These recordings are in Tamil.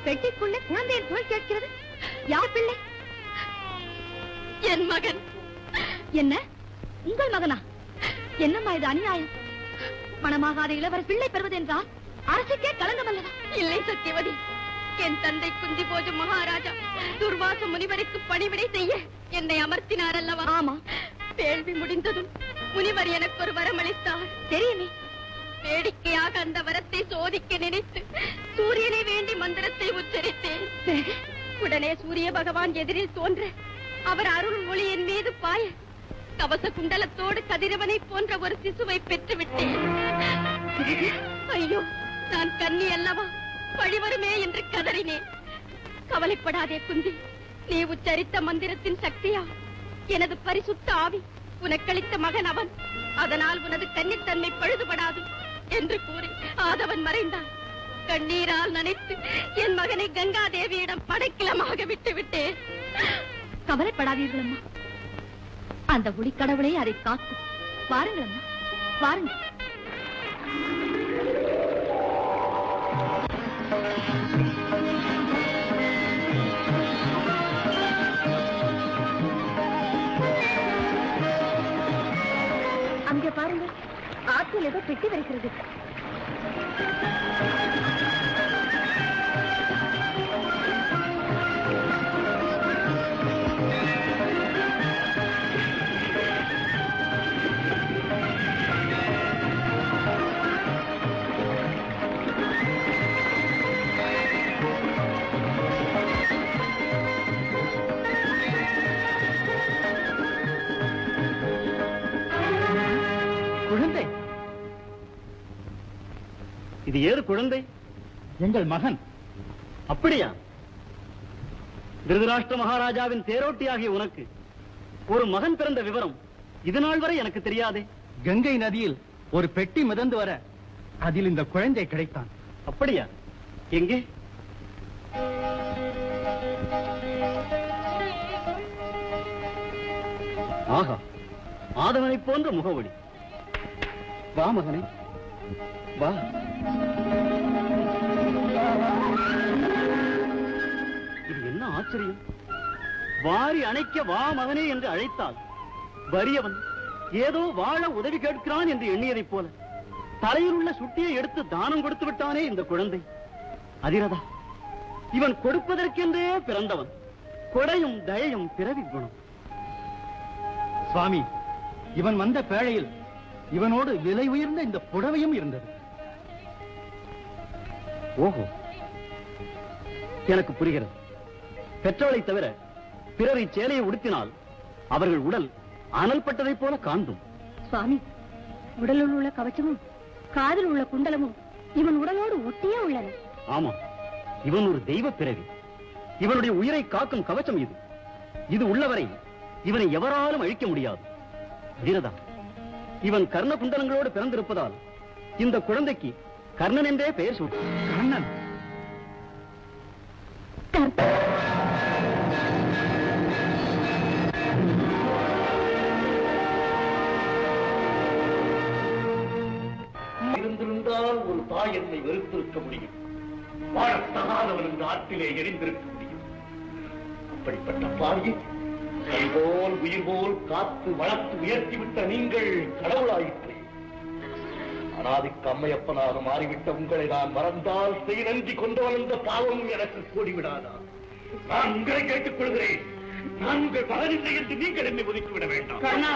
பெட்டிக்குள்ளே குழந்தையின் குரல் கேட்கிறது யார் பிள்ளை என் மகன் என்ன உங்கள் மகனா என்னம்மா இது அநியாயம் மணமாகாத இளவரர் பிள்ளை பெறுவதென்றால் அரசுக்கே களங்கம் அல்லவா இல்லை சத்தியவதி என் தந்தை குந்தி போஜ மகாராஜா துர்வாச முனிவருக்கு பணிவிடை செய்ய என்னை அமர்த்தினார் அல்லவா ஆமா வேள்வி முடிந்ததும் முனிவர் எனக்கு ஒரு வரம் அளித்தார் தெரியுமே வேடிக்கையாக அந்த வரத்தை சோதிக்க நினைத்து சூரியனை வேண்டி மந்திரத்தை உச்சரித்தேன் பிறகு உடனே சூரிய பகவான் எதிரில் தோன்ற அவர் அருள் ஒளி என் மீது பாய கவச குண்டலத்தோடு கதிரவனை போன்ற ஒரு சிசுவை பெற்று விட்டேன் ஐயோ நான் கன்னி அல்லவா வழிவருமே என்று கதறினேன் கவலைப்படாதே குந்தி நீ உச்சரித்த மந்திரத்தின் சக்தியா எனது பரிசுத்த ஆவி உனக்களித்த மகன் அவன் அதனால் உனது கன்னித்தன்மை பழுதுபடாது என்று கூறி ஆதவன் மறைந்தான் கண்ணீரால் நனைத்து என் மகனை கங்கா தேவியிடம் படைக்கிலமாக விட்டு விட்டேன் கவலைப்படாதீர்கள் அம்மா அந்த ஒளிக்கடவுளே அதை காக்கும் வாருங்கள் அம்மா வாருங்கள் அங்கே பாருங்க ஆற்றில் ஏதோ பெட்டி வருகிறது குழந்தை இது ஏது குழந்தை எங்கள் மகன் அப்படியா திருதராஷ்டிர மகாராஜாவின் தேரோட்டியாகிய உனக்கு ஒரு மகன் பிறந்த விவரம் இது நாள் வரை எனக்கு தெரியாதே கங்கை நதியில் ஒரு பெட்டி மிதந்து வர அதில் இந்த குழந்தை கிடைத்தான் அப்படியா எங்கே ஆகா ஆதவனை போன்ற முகவடி வா மகனே வா இது என்ன ஆச்சரியம் வாரி அணைக்க வா மகனே என்று அழைத்தால் வறியவன் ஏதோ வாழ உதவி கேட்கிறான் என்று எண்ணியதைப் போல தலையில் உள்ள சுட்டியை எடுத்து தானம் கொடுத்து விட்டானே இந்த குழந்தை அதிரதா இவன் கொடுப்பதற்கென்றே பிறந்தவன் கொடையும் தயையும் பிறவி குணம் சுவாமி இவன் வந்த பேழையில் இவனோடு விலை உயர்ந்த இந்த புடவையும் இருந்தது ஓஹோ எனக்கு புரிகிறது பெற்றோரை தவிர பிறரை சேலையை உடுத்தினால் அவர்கள் உடல் அனல் பட்டதைப் போல காண்டும் சுவாமி உடலில் உள்ள கவச்சமும் காதில் உள்ள குண்டலமும் இவன் உடலோடு ஒட்டியே உள்ளன ஆமா இவன் ஒரு தெய்வ பிறவி இவனுடைய உயிரை காக்கும் கவசம் இது இது உள்ளவரை இவனை எவராலும் அழிக்க முடியாது வீரதா இவன் கர்ண குண்டலங்களோடு பிறந்திருப்பதால் இந்த குழந்தைக்கு கர்ணன் என்றே பெயர் சூட்டு கண்ணன் இருந்திருந்தால் ஒரு தாய் என்னை வெறுத்திருக்க முடியும் வாழத்தகாதவன் என்று ஆற்றிலே எரிந்திருக்க முடியும் அப்படிப்பட்ட பாவியை கைபோல் உயிர் போல் காத்து வளர்த்து உயர்த்திவிட்ட நீங்கள் கடவுளாயிற்று அனாதிக்கு அம்மையப்பனாக மாறிவிட்ட உங்களை நான் மறந்தால் செய் நன்றி கொண்டவன் என்ற பாவம் எனக்கு கூடிவிடாதா நான் உங்களை கேட்டுக் கொள்கிறேன் நான் உங்கள் மகனில்லை என்று நீங்கள் என்னை ஒதுக்கிவிட வேண்டாம் கண்ணா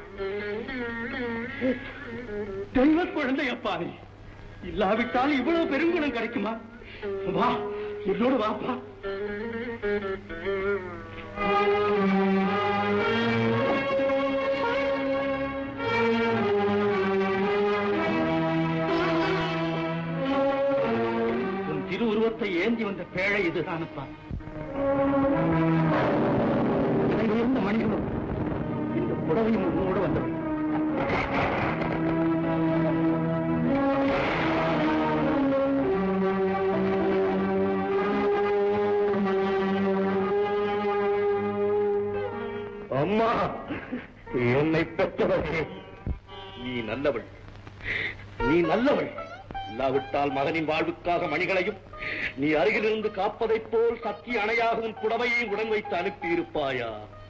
தெய்வ குழந்தை அப்பாவி இல்லாவிட்டால் இவ்வளவு பெருங்குணம் கிடைக்குமா வா என்னோடு வாப்பா உன் திருவுருவத்தை ஏந்தி வந்த பேழை இதுதானப்பா விலை உயர்ந்த மனிதனும் இந்த புடவையும் உன்னோடு வந்தது அம்மா என்னை பெற்றவளே நீ நல்லவள் நீ நல்லவள் இல்லாவிட்டால் மகனின் வாழ்வுக்காக மணிகளையும் நீ அருகிலிருந்து காப்பதைப் போல் சக்தி அணையாகவும் புடவையை உடன் வைத்து அனுப்பியிருப்பாயா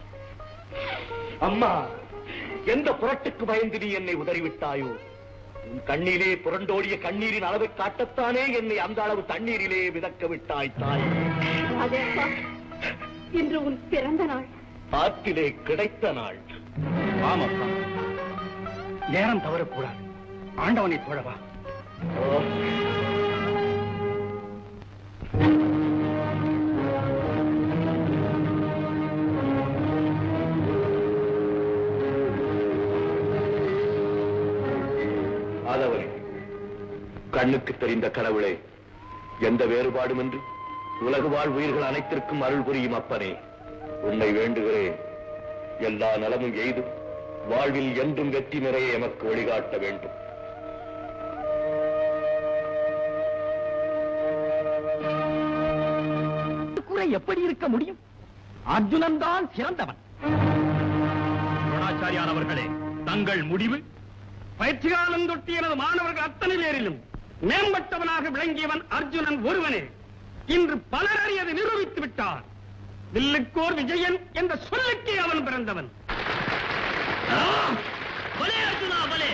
அம்மா எந்த புரட்டுக்கு பயந்து நீ என்னை உதறிவிட்டாயோ உன் கண்ணிலே புரண்டோடிய கண்ணீரின் அளவை காட்டத்தானே என்னை அந்த அளவு தண்ணீரிலே மிதக்க விட்டாய் தாய் அதேப்பா இன்று உன் பிறந்த நாள் ஆற்றிலே கிடைத்த நாள் ஆமாப்பா நேரம் தவறக்கூடாது ஆண்டவனை தொழவா ஓ, ஆதவனே கண்ணுக்கு தெரிந்த கடவுளே எந்த வேறுபாடுமின்றி உலகு வாழ் உயிர்கள் அனைத்திற்கும் அருள் புரியும் அப்பனே உன்னை வேண்டுகிறேன் எல்லா நலமும் எய்தும் வாழ்வில் என்றும் வெற்றி நிறைய எமக்கு வழிகாட்ட வேண்டும் குறை எப்படி இருக்க முடியும் அர்ஜுனன் தான் சிறந்தவன் துரோணாச்சாரியார் அவர்களே தங்கள் முடிவு பயிற்சி காலம் தொட்டு எனது மாணவர்கள் அத்தனை பேரிலும் மேம்பட்டவனாக விளங்கியவன் அர்ஜுனன் ஒருவனே இன்று பலர் அறியதை நிரூபித்து விட்டார் வில்லுக்கோர் விஜயன் என்ற சொல்லுக்கே அவன் பிறந்தவன் பலே அர்ஜுனா பலே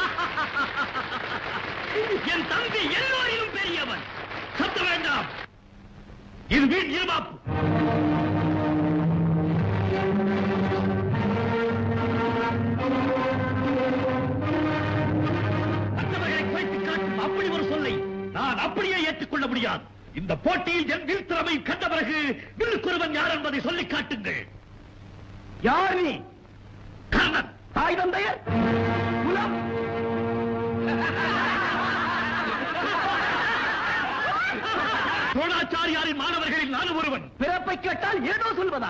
என் தம்பி எல்லோரிலும் பெரியவன் சத்த வேண்டாம் இது வீண் இருமாப்பு மற்றவர்களை குறைத்து காட்டும் அப்படி ஒரு சொல்லை நான் அப்படியே ஏற்றுக்கொள்ள முடியாது இந்த போட்டியில் என் வில் திறமை கண்ட பிறகு வில்லுக்குருவன் யார் என்பதை சொல்லிக் காட்டுங்கள் யார் நீ கர்ணன் தாய் தந்தையர் குலம் துரோணாச்சாரியாரின் மாணவர்களில் நானும் ஒருவன் பிறப்பை கேட்டால் ஏதோ சொல்வதா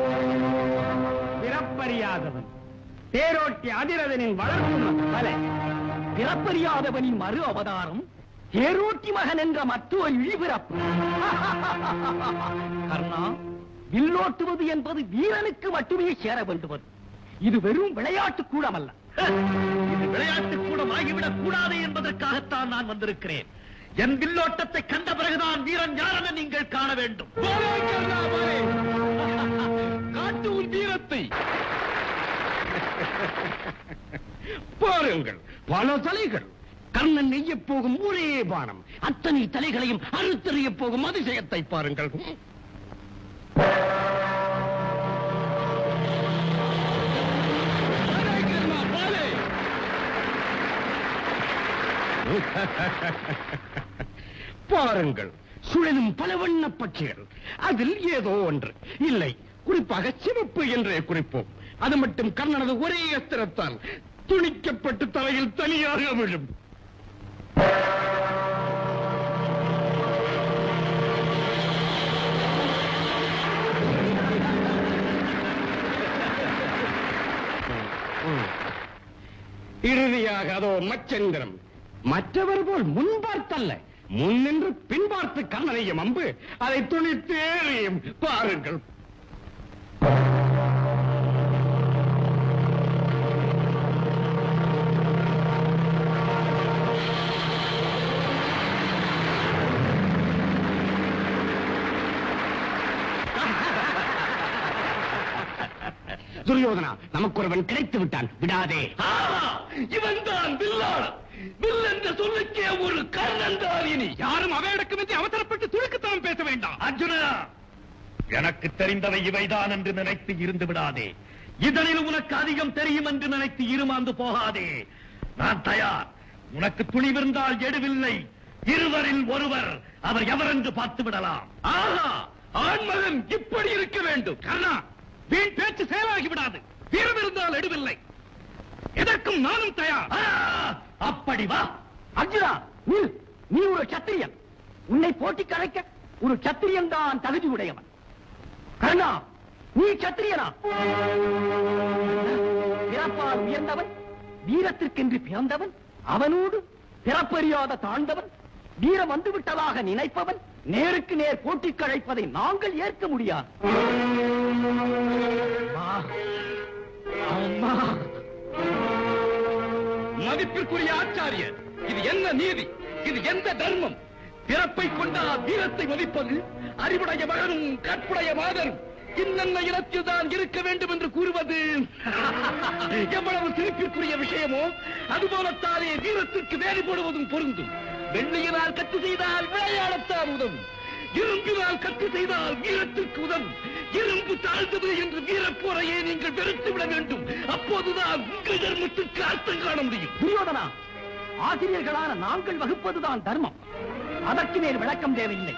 பிறப்பறியாதவன் தேரோட்டி அதிரதனின் வளர்ப்பு பல பிறப்பறியாதவனின் மறு அவதாரம் தேரோட்டி மகன் என்ற மற்றொரு இழிபிறப்பு கர்ணா வில்லோட்டுவது என்பது வீரனுக்கு மட்டுமே சேர வேண்டுவது இது வெறும் விளையாட்டு கூடமல்ல இது விளையாட்டு கூடம் ஆகிவிடக் கூடாது என்பதற்காகத்தான் நான் வந்திருக்கிறேன் என் வில்லோட்டத்தை கண்ட பிறகுதான் வீரன் யார் என நீங்கள் காண வேண்டும் காட்டு உன் வீரத்தை பாருங்கள் பல தலைகள் கர்ணன் நெய்யப் போகும் ஒரே பானம் அத்தனை தலைகளையும் அறுத்தறியப் போகும் அதிசயத்தை பாருங்கள் பாருங்கள் சுழலும் பல வண்ண பட்சிகள் அதில் ஏதோ ஒன்று இல்லை குறிப்பாக சிவப்பு என்றே குறிப்போம் அது மட்டும் கர்ணனது ஒரே அஸ்திரத்தால் துணிக்கப்பட்டு தலையில் தனியாக விழும் இறுதியாக அதோ மச்சந்திரம் மற்றவர் போல் முன்பார்த்தல்ல முன்னின்று பின்பார்த்து கண்ணனையும் அம்பு அதை துணித்தேறியும் பாருங்கள் துரியோதனா நமக்கு ஒருவன் கிடைத்து விட்டான் விடாதே இவன் தான் வில்லாளன் வில் என்ற சொல்லுக்கே ஒரு கர்ணன் தான் இனி யாரும் அவையடக்கமின்றி அவசரப்பட்டு துடுக்குத்தனம் பேச வேண்டாம் அர்ஜுனா எனக்கு தெரிந்தவை இவைதான் என்று நினைத்து இருந்து விடாதே இதனில் உனக்கு அதிகம் தெரியும் என்று நினைத்து இருமாந்து போகாதே நான் தயார் உனக்கு துணிவிருந்தால் எடுவில்லை இருவரில் ஒருவர் அவர் எவர் என்று பார்த்து விடலாம் ஆஹா ஆண்மகன் இப்படி இருக்க வேண்டும் கர்ணா வீண் பேச்சு செயலாகி விடாது வீரம் இருந்தால் எடுவில்லை எதற்கும் நானும் தயார் ஆ, அப்படி வா அர்ஜுனா நீ நீ ஒரு சத்திரியன் உன்னை போட்டி கலைக்க ஒரு சத்திரியன் தான் தகுதி உடையவன் கர்ணா நீ சத்திரியனா பிறப்பால் உயர்ந்தவன் வீரத்திற்கென்று பிறந்தவன் அவனோடு பிறப்பறியாத தாழ்ந்தவன் வீரம் வந்து விட்டதாக நினைப்பவன் நேருக்கு நேர் போட்டி கழைப்பதை நாங்கள் ஏற்க முடியாது அம்மா மதிப்பிற்குரிய ஆச்சாரியர் இது என்ன நீதி இது எந்த தர்மம் பிறப்பை கொண்டா வீரத்தை மதிப்பது அறிவுடைய மகனும் கற்புடைய மாதரும் இன்னென்ன இடத்தில் தான் இருக்க வேண்டும் என்று கூறுவது எவ்வளவு சிரிப்பிற்குரிய விஷயமோ அதுபோலத்தானே வீரத்திற்கு வேலை போடுவதும் பொருந்தும் வெள்ளியினால் கத்து செய்தால் விளையாடத்தான் உதவும் இரும்பினால் கத்து செய்தால் வீரத்திற்கு உதவும் இரும்பு தாழ்ந்தது என்று வீரப்போரையே நீங்கள் வெறுத்து விட வேண்டும் அப்போதுதான் உங்கள் தர்மத்திற்கு அர்த்தம் காண முடியும் துரியோதனா ஆசிரியர்களான நாங்கள் வகுப்பதுதான் தர்மம் அதற்கு மேல் விளக்கம் தேவையில்லை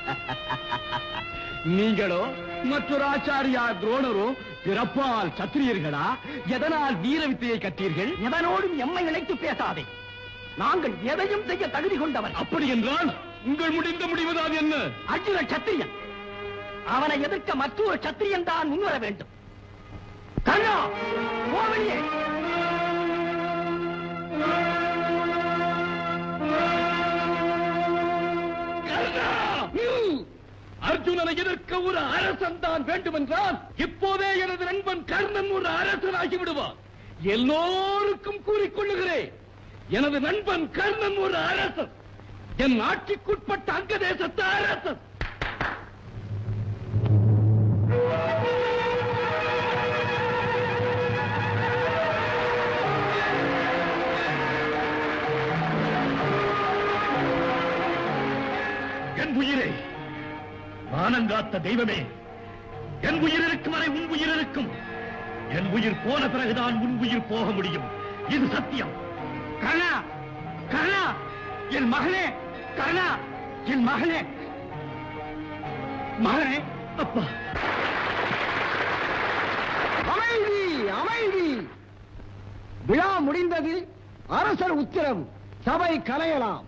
நீங்களோ மற்றொரு ஆச்சாரியா துரோணரோ பிறப்பால் சத்திரியர்களா எதனால் வீர வித்தையை கற்றீர்கள் எவனோடும் எம்மை இழைத்து பேசாதே நாங்கள் எதையும் செய்ய தகுதி கொண்டவர் அப்படி என்றால் உங்கள் முடிந்த முடிவுதான் என்ன அர்ஜுன சத்திரியன் அவனை எதிர்க்க மற்றொரு சத்திரியன் தான் முன்வர வேண்டும் கண்ணா கோவலியே கர்ணா! ம்! அர்ஜுனனை எதிர்க்க ஒரு அரசன் தான் வேண்டுமென்றால் இப்போதே எனது நண்பன் கர்ணன் ஒரு அரசனாகி விடுவார் எல்லோருக்கும் கூறிக்கொள்ளுகிறேன் எனது நண்பன் கர்ணன் ஒரு அரசன் என் ஆட்சிக்குட்பட்ட அங்க தேசத்து அரசன் என் உயிரே மானங்காத்த தெய்வமே என் உயிர் இருக்கும் வரை உன் உயிர் இருக்கும் என் உயிர் போன பிறகுதான் உன் உயிர் போக முடியும் இது சத்தியம் கர்ணா கர்ணா என் மகனே கர்ணா என் மகனே மகனே அப்பா அமைதி அமைதி விழா முடிந்தது அரசர் உத்தரவு சபை கலையலாம்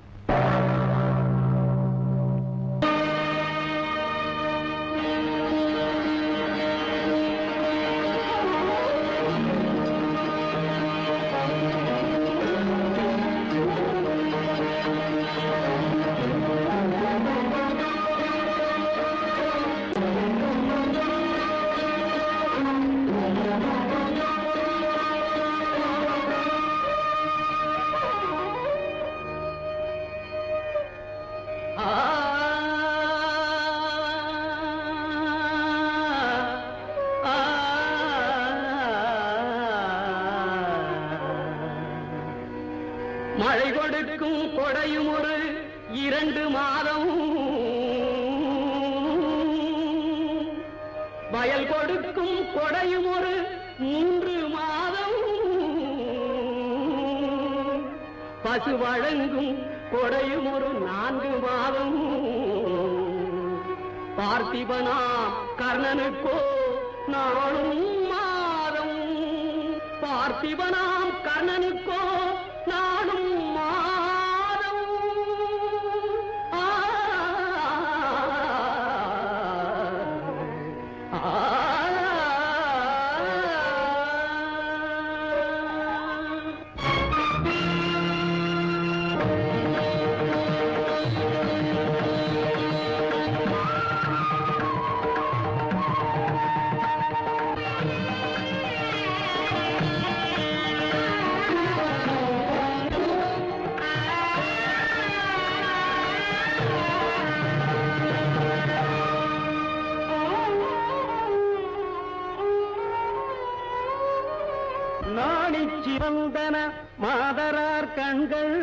மழை கொடுக்கும் கொடையும் ஒரு இரண்டு மாதம் வயல் கொடுக்கும் கொடையும் ஒரு மூன்று மாதம் பசு வழங்கும் கொடையும் ஒரு நான்கு மாதம் பார்த்திபனா கர்ணனுக்கோ நாளும் மாதம் பார்த்திபனாம் கர்ணனுக்கோ நாளும் மாதம் ஆ, ஆ, ஆ. நாணிச் சிவந்தன மாதரார் கண்கள்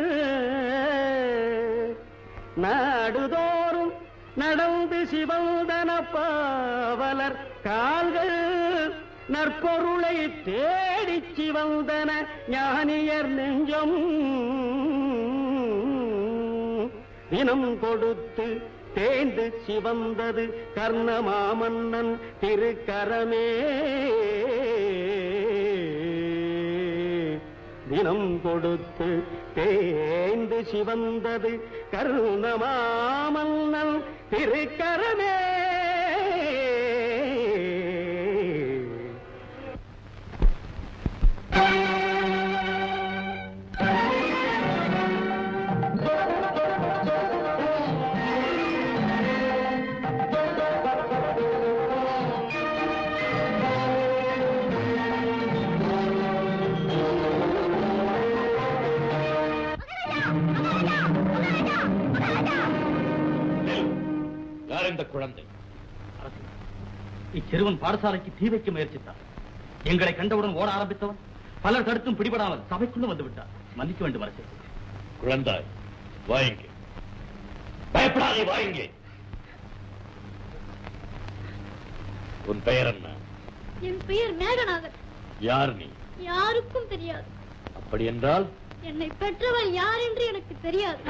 நாடுதோறும் நடந்து சிவந்தன பாவலர் கால்கள் நற்பொருளை தேடிச் சிவந்தன ஞானியர் நெஞ்சம் தினம் கொடுத்து தேய்ந்து சிவந்தது கர்ணமாமன்னன் திருக்கரமே தினம் கொடுத்து தேய்ந்து சிவந்தது கருணமாமன்னன் திருக்கரமே மகாராஜா மகாராஜா மகாராஜா குழந்தை அரசே, இச்சிறுவன் பாடசாலைக்கு தீ வைக்க முயற்சித்தார் எங்களை கண்டவுடன் ஓட ஆரம்பித்தவன் பலர் தடுத்தும் பிடிபடாமல் சபைக்குள்ள வந்து விட்டார் மன்னிக்க வேண்டும் அரசே குழந்தாய் வாயுங்க பயப்படாதே வாயுங்க உன் பெயர் என்ன என் பெயர் மேகநாதன் யார் நீ யாருக்கும் தெரியாது அப்படி என்றால் என்னை பெற்றவள் யார் என்று எனக்கு தெரியாது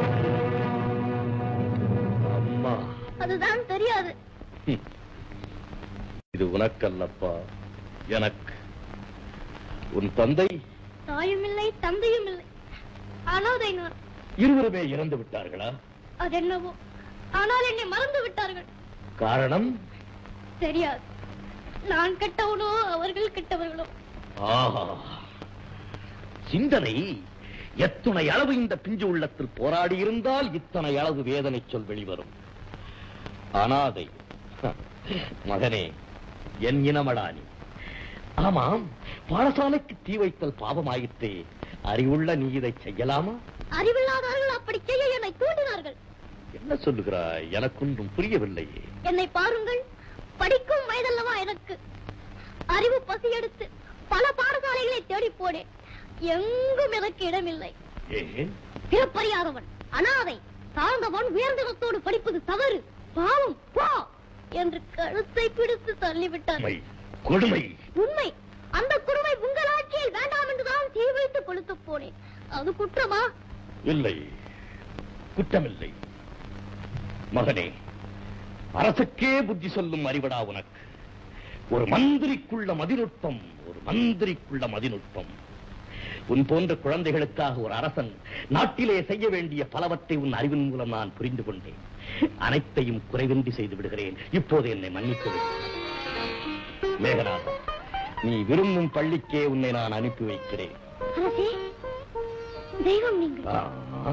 அம்மா அதுதான் தெரியாது ஹம். இது உனக்கல்லப்பா எனக்கு உன் தந்தை தாயும் இல்லை தந்தையும் இல்லை அனாதை நான் இருவருமே இறந்து விட்டார்களா அதென்னவோ ஆனால் என்னை மறந்து விட்டார்கள் காரணம் தெரியாது நான் கெட்டவனோ அவர்கள் கெட்டவர்களோ ஆஹா சிந்தனை எத்துணை அளவு இந்த பிஞ்சு உள்ளத்தில் போராடி இருந்தால் இத்தனை அளவு வேதனை சொல் வெளிவரும் அனாதை ஹ, மகனே என் இனமடானி ஆமாம் பாடசாலைக்கு தீ வைத்தல் பாவமாயிற்றே அறிவுள்ள நீ இதை செய்யலாமா அறிவில்லாதவர்கள் அப்படி செய்ய என்னை தூண்டினார்கள் என்ன சொல்லுகிறாய் எனக்கொன்றும் புரியவில்லையே என்னை பாருங்கள் படிக்கும் வயதல்லவா எனக்கு அறிவு பசி எடுத்து பல பாடசாலைகளை தேடி போனேன் எங்கும் எனக்கு இடமில்லை ஏன் பிறப்பறியாதவன் அனாதை தாழ்ந்தவன் உயர்ந்தவத்தோடு படிப்பது தவறு பாவம் போ என்று கழுத்தை பிடித்து தள்ளிவிட்டார் கொடுமை, கொடுமை உண்மை அந்த குடுமை உங்கள் ஆட்சியில் வேண்டாம் என்றுதான் தீ வைத்து கொளுத்து போனேன் அது குற்றமா இல்லை குற்றமில்லை மகனே அரசுக்கே புத்தி சொல்லும் அறிவடா உனக்கு ஒரு மந்திரிக்குள்ள மதிநுட்பம் ஒரு மந்திரிக்குள்ள மதிநுட்பம் உன் போன்ற குழந்தைகளுக்காக ஒரு அரசன் நாட்டிலே செய்ய வேண்டிய பலவற்றை உன் அறிவின் மூலம் நான் புரிந்து கொண்டேன் அனைத்தையும் குறைவின்றி செய்து விடுகிறேன் இப்போது என்னை மன்னித்து விடு மேகநாதன் நீ விரும்பும் பள்ளிக்கே உன்னை நான் அனுப்பி வைக்கிறேன் அரசே தெய்வம் நீங்கள் ஆ.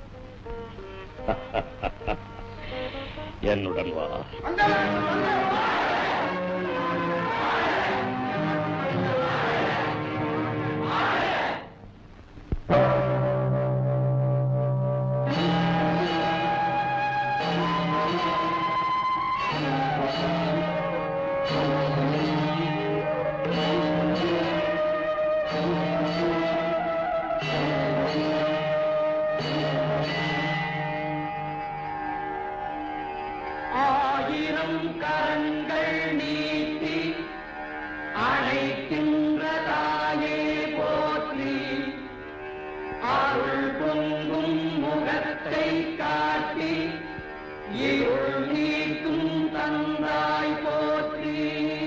என்னுடன் வா ஆயிரம் கரங்கள் நீட்டி அழைக்கின்ற தாயே போற்றி அருள் பொங்கும் முகத்தை காட்டி இருள் நீக்கும் தந்தாய் போற்றி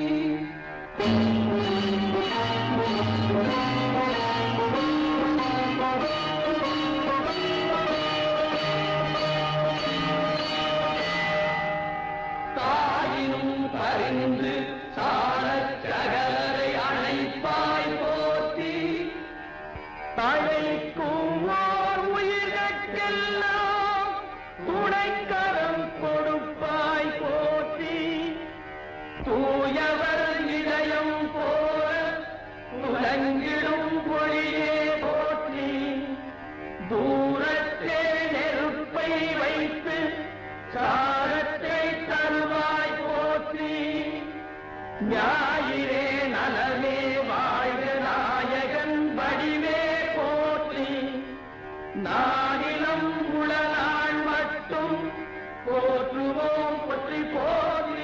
தாயினும் பரிந்து சாரச் சகலரை அணைப்பாய் போற்றி தழைக்கும் ஓர் உயிர்கட்கெல்லாம் துணைக்கரம் கொடுப்பாய் போற்றி தூயவர் இதயம் போல முழங்கிடும் பொழியே போற்றி தூரத்தே நெருப்பை வைத்து சாரத்தை தருவாய் போற்றி ஞாயிறே நலமே வாழ்க நாயகன் வடிவே போற்றி நாடிலம் உளநாள் மட்டும் போற்றுவோம் போற்றி போற்றி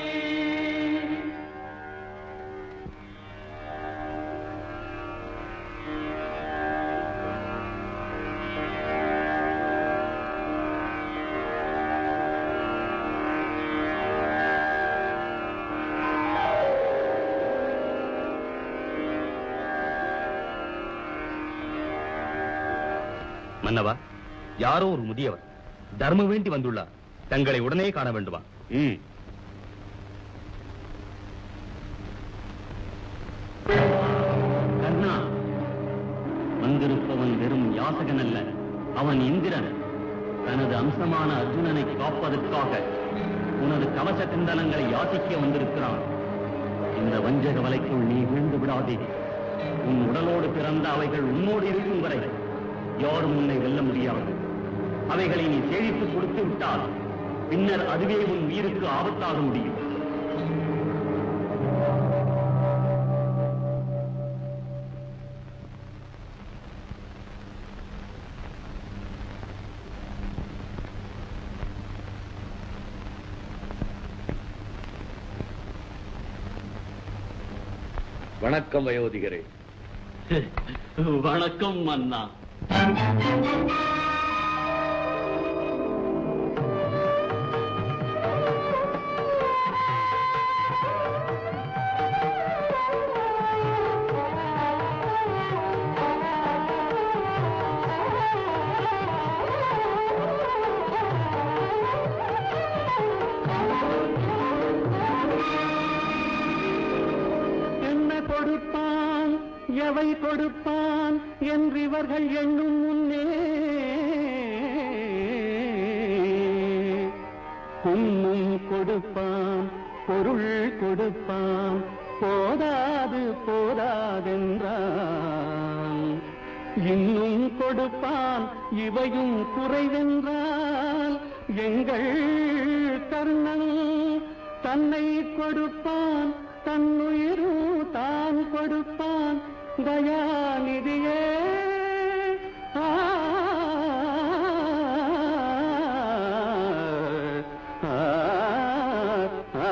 மன்னவா யாரோ ஒரு முதியவர் தர்மம் வேண்டி வந்துள்ளார் தங்களை உடனே காண வேண்டுமா ம் கர்ணா வந்திருப்பவன் வெறும் யாசகன் அல்ல அவன் இந்திரன் தனது அம்சமான அர்ஜுனனை காப்பதற்காக உனது கவச குண்டலங்களை யாசிக்க வந்திருக்கிறான் இந்த வஞ்சக வலைக்குள் நீ வீழ்ந்து விடாதே உன் உடலோடு பிறந்த அவைகள் உன்னோடு இருக்கும் வரை யாரும் உன்னை வெல்ல முடியாது அவைகளை நீ சேழித்து கொடுத்து விட்டால் பின்னர் அதுவே உன் உயிருக்கு ஆபத்தாக முடியும் வணக்கம் வயோதிகரே வணக்கம் மன்னா என்ன கொடுப்பான் எவை கொடுப்பான் என்று இவர்கள் எண்ணும் முன்னே பொன்னும் கொடுப்பான் பொருள் கொடுப்பான் போதாது போதாதென்றான் இன்னும் கொடுப்பான் இவையும் குறைவென்றால் எங்கள் கர்ணன் தன்னை கொடுப்பான் தன்னுயிரும் தான் கொடுப்பான் தயாநிதியே ஆ, ஆ, ஆ,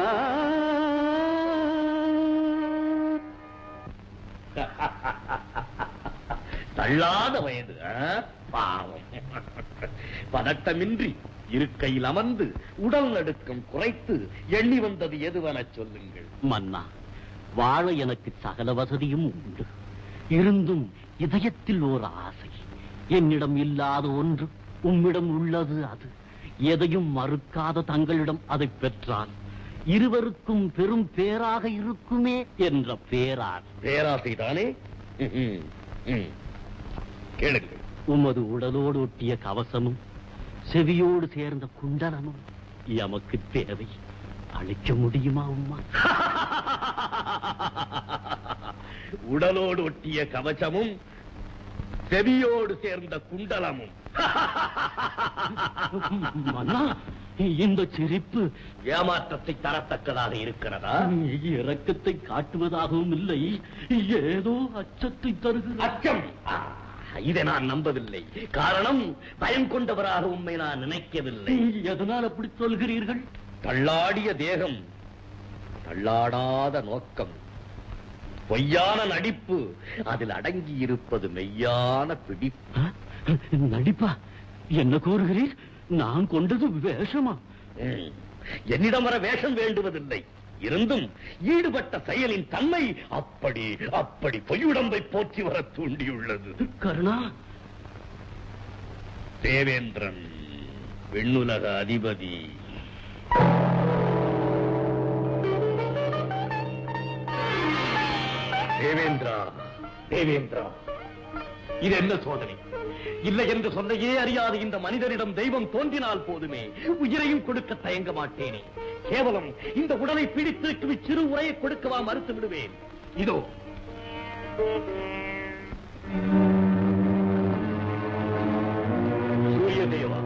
தள்ளாத வயது ஆ? பாவம் பதட்டமின்றி இருக்கையில் அமர்ந்து உடல் நடுக்கம் குறைத்து எண்ணி வந்தது எதுவென சொல்லுங்கள் மன்னா வாழ எனக்கு சகல வசதியும் உண்டு இருந்தும் இதயத்தில் ஓர் ஆசை என்னிடம் இல்லாத ஒன்று உம்மிடம் உள்ளது அது எதையும் மறுக்காத தங்களிடம் அதை பெற்றால் இருவருக்கும் பெரும் பேராக இருக்குமே என்ற பேரார் பேராசைதானே ம்ஹும். ம். கேளுங்கள் உமது உடலோடு ஒட்டிய கவசமும் செவியோடு சேர்ந்த குண்டலமும் எமக்கு தேவை அளிக்க முடியுமா உம்மா உடலோடு ஒட்டிய கவசமும் செவியோடு சேர்ந்த குண்டலமும் மன்னா இந்த சிரிப்பு ஏமாற்றத்தை தரத்தக்கதாக இருக்கிறதா இரக்கத்தை காட்டுவதாகவும் இல்லை ஏதோ அச்சத்தை தருகிறது அச்சம் ஆ, இதை நான் நம்பவில்லை காரணம் பயம் கொண்டவராக உண்மை நான் நினைக்கவில்லை எதனால் அப்படி சொல்கிறீர்கள் தள்ளாடிய தேகம் தள்ளாடாத நோக்கம் பொய்யான நடிப்பு அதில் அடங்கி இருப்பது மெய்யான பிடிப்பு ஆ? நடிப்பா என்ன கூறுகிறீர் நான் கொண்டது வேஷமா ம். என்னிடம் வர வேஷம் வேண்டுவதில்லை இருந்தும் ஈடுபட்ட செயலின் தன்மை அப்படி அப்படி பொய்யுடம்பை போற்றி வர தூண்டியுள்ளது கருணா தேவேந்திரன் விண்ணுலக அதிபதி தேவேந்திரா தேவேந்திரா இது என்ன சோதனை இல்லை என்று சொல்லையே அறியாத இந்த மனிதனிடம் தெய்வம் தோன்றினால் போதுமே உயிரையும் கொடுக்க தயங்க மாட்டேனே கேவலம் இந்த உடலை பிடித்து சிறு உரையை கொடுக்கவா மறுத்து விடுவேன் இதோ சூரிய தேவா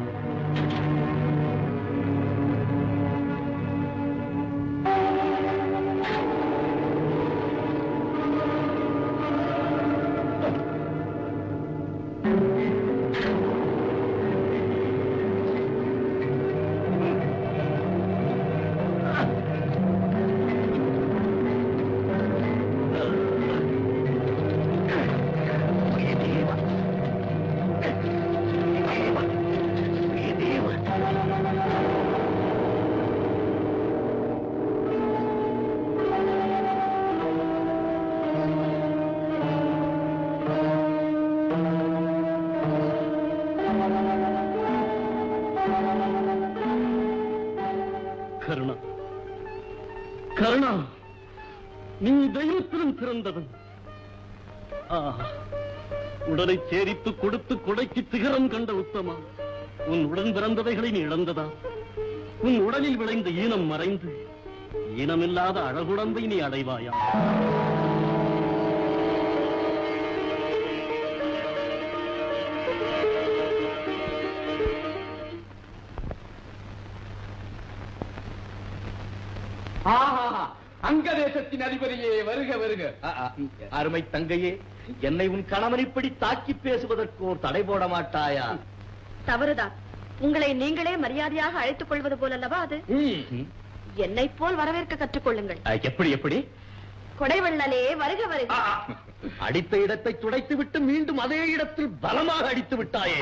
கருணா கருணா நீ தெய்வத்திலும் சிறந்தவன் ஆஹா, உடலை சேரித்து கொடுத்து கொடைக்கு சிகரம் கண்ட உத்தமா உன் உடன் பிறந்தவைகளை நீ இழந்ததா உன் உடலில் விளைந்த ஈனம் மறைந்து ஈனமில்லாத அழகுடம்பை நீ அடைவாயா ஆஹா அங்க தேசத்தின் அதிபதியே வருக வருக ஆ, ஆ, அருமை தங்கையே என்னை உன் கணவன் இப்படி தாக்கி பேசுவதற்கு ஒரு தடை போட மாட்டாயா தவறுதான் உங்களை நீங்களே மரியாதையாக அழைத்துக் கொள்வது போலல்லவா அது ம். என்னை போல் வரவேற்க கற்றுக்கொள்ளுங்கள் ஆ, எப்படி எப்படி கொடைவள்ளலே வருக வருக ஆ, அடித்த இடத்தை துடைத்து விட்டு மீண்டும் அதே இடத்தில் பலமாக அடித்து விட்டாயே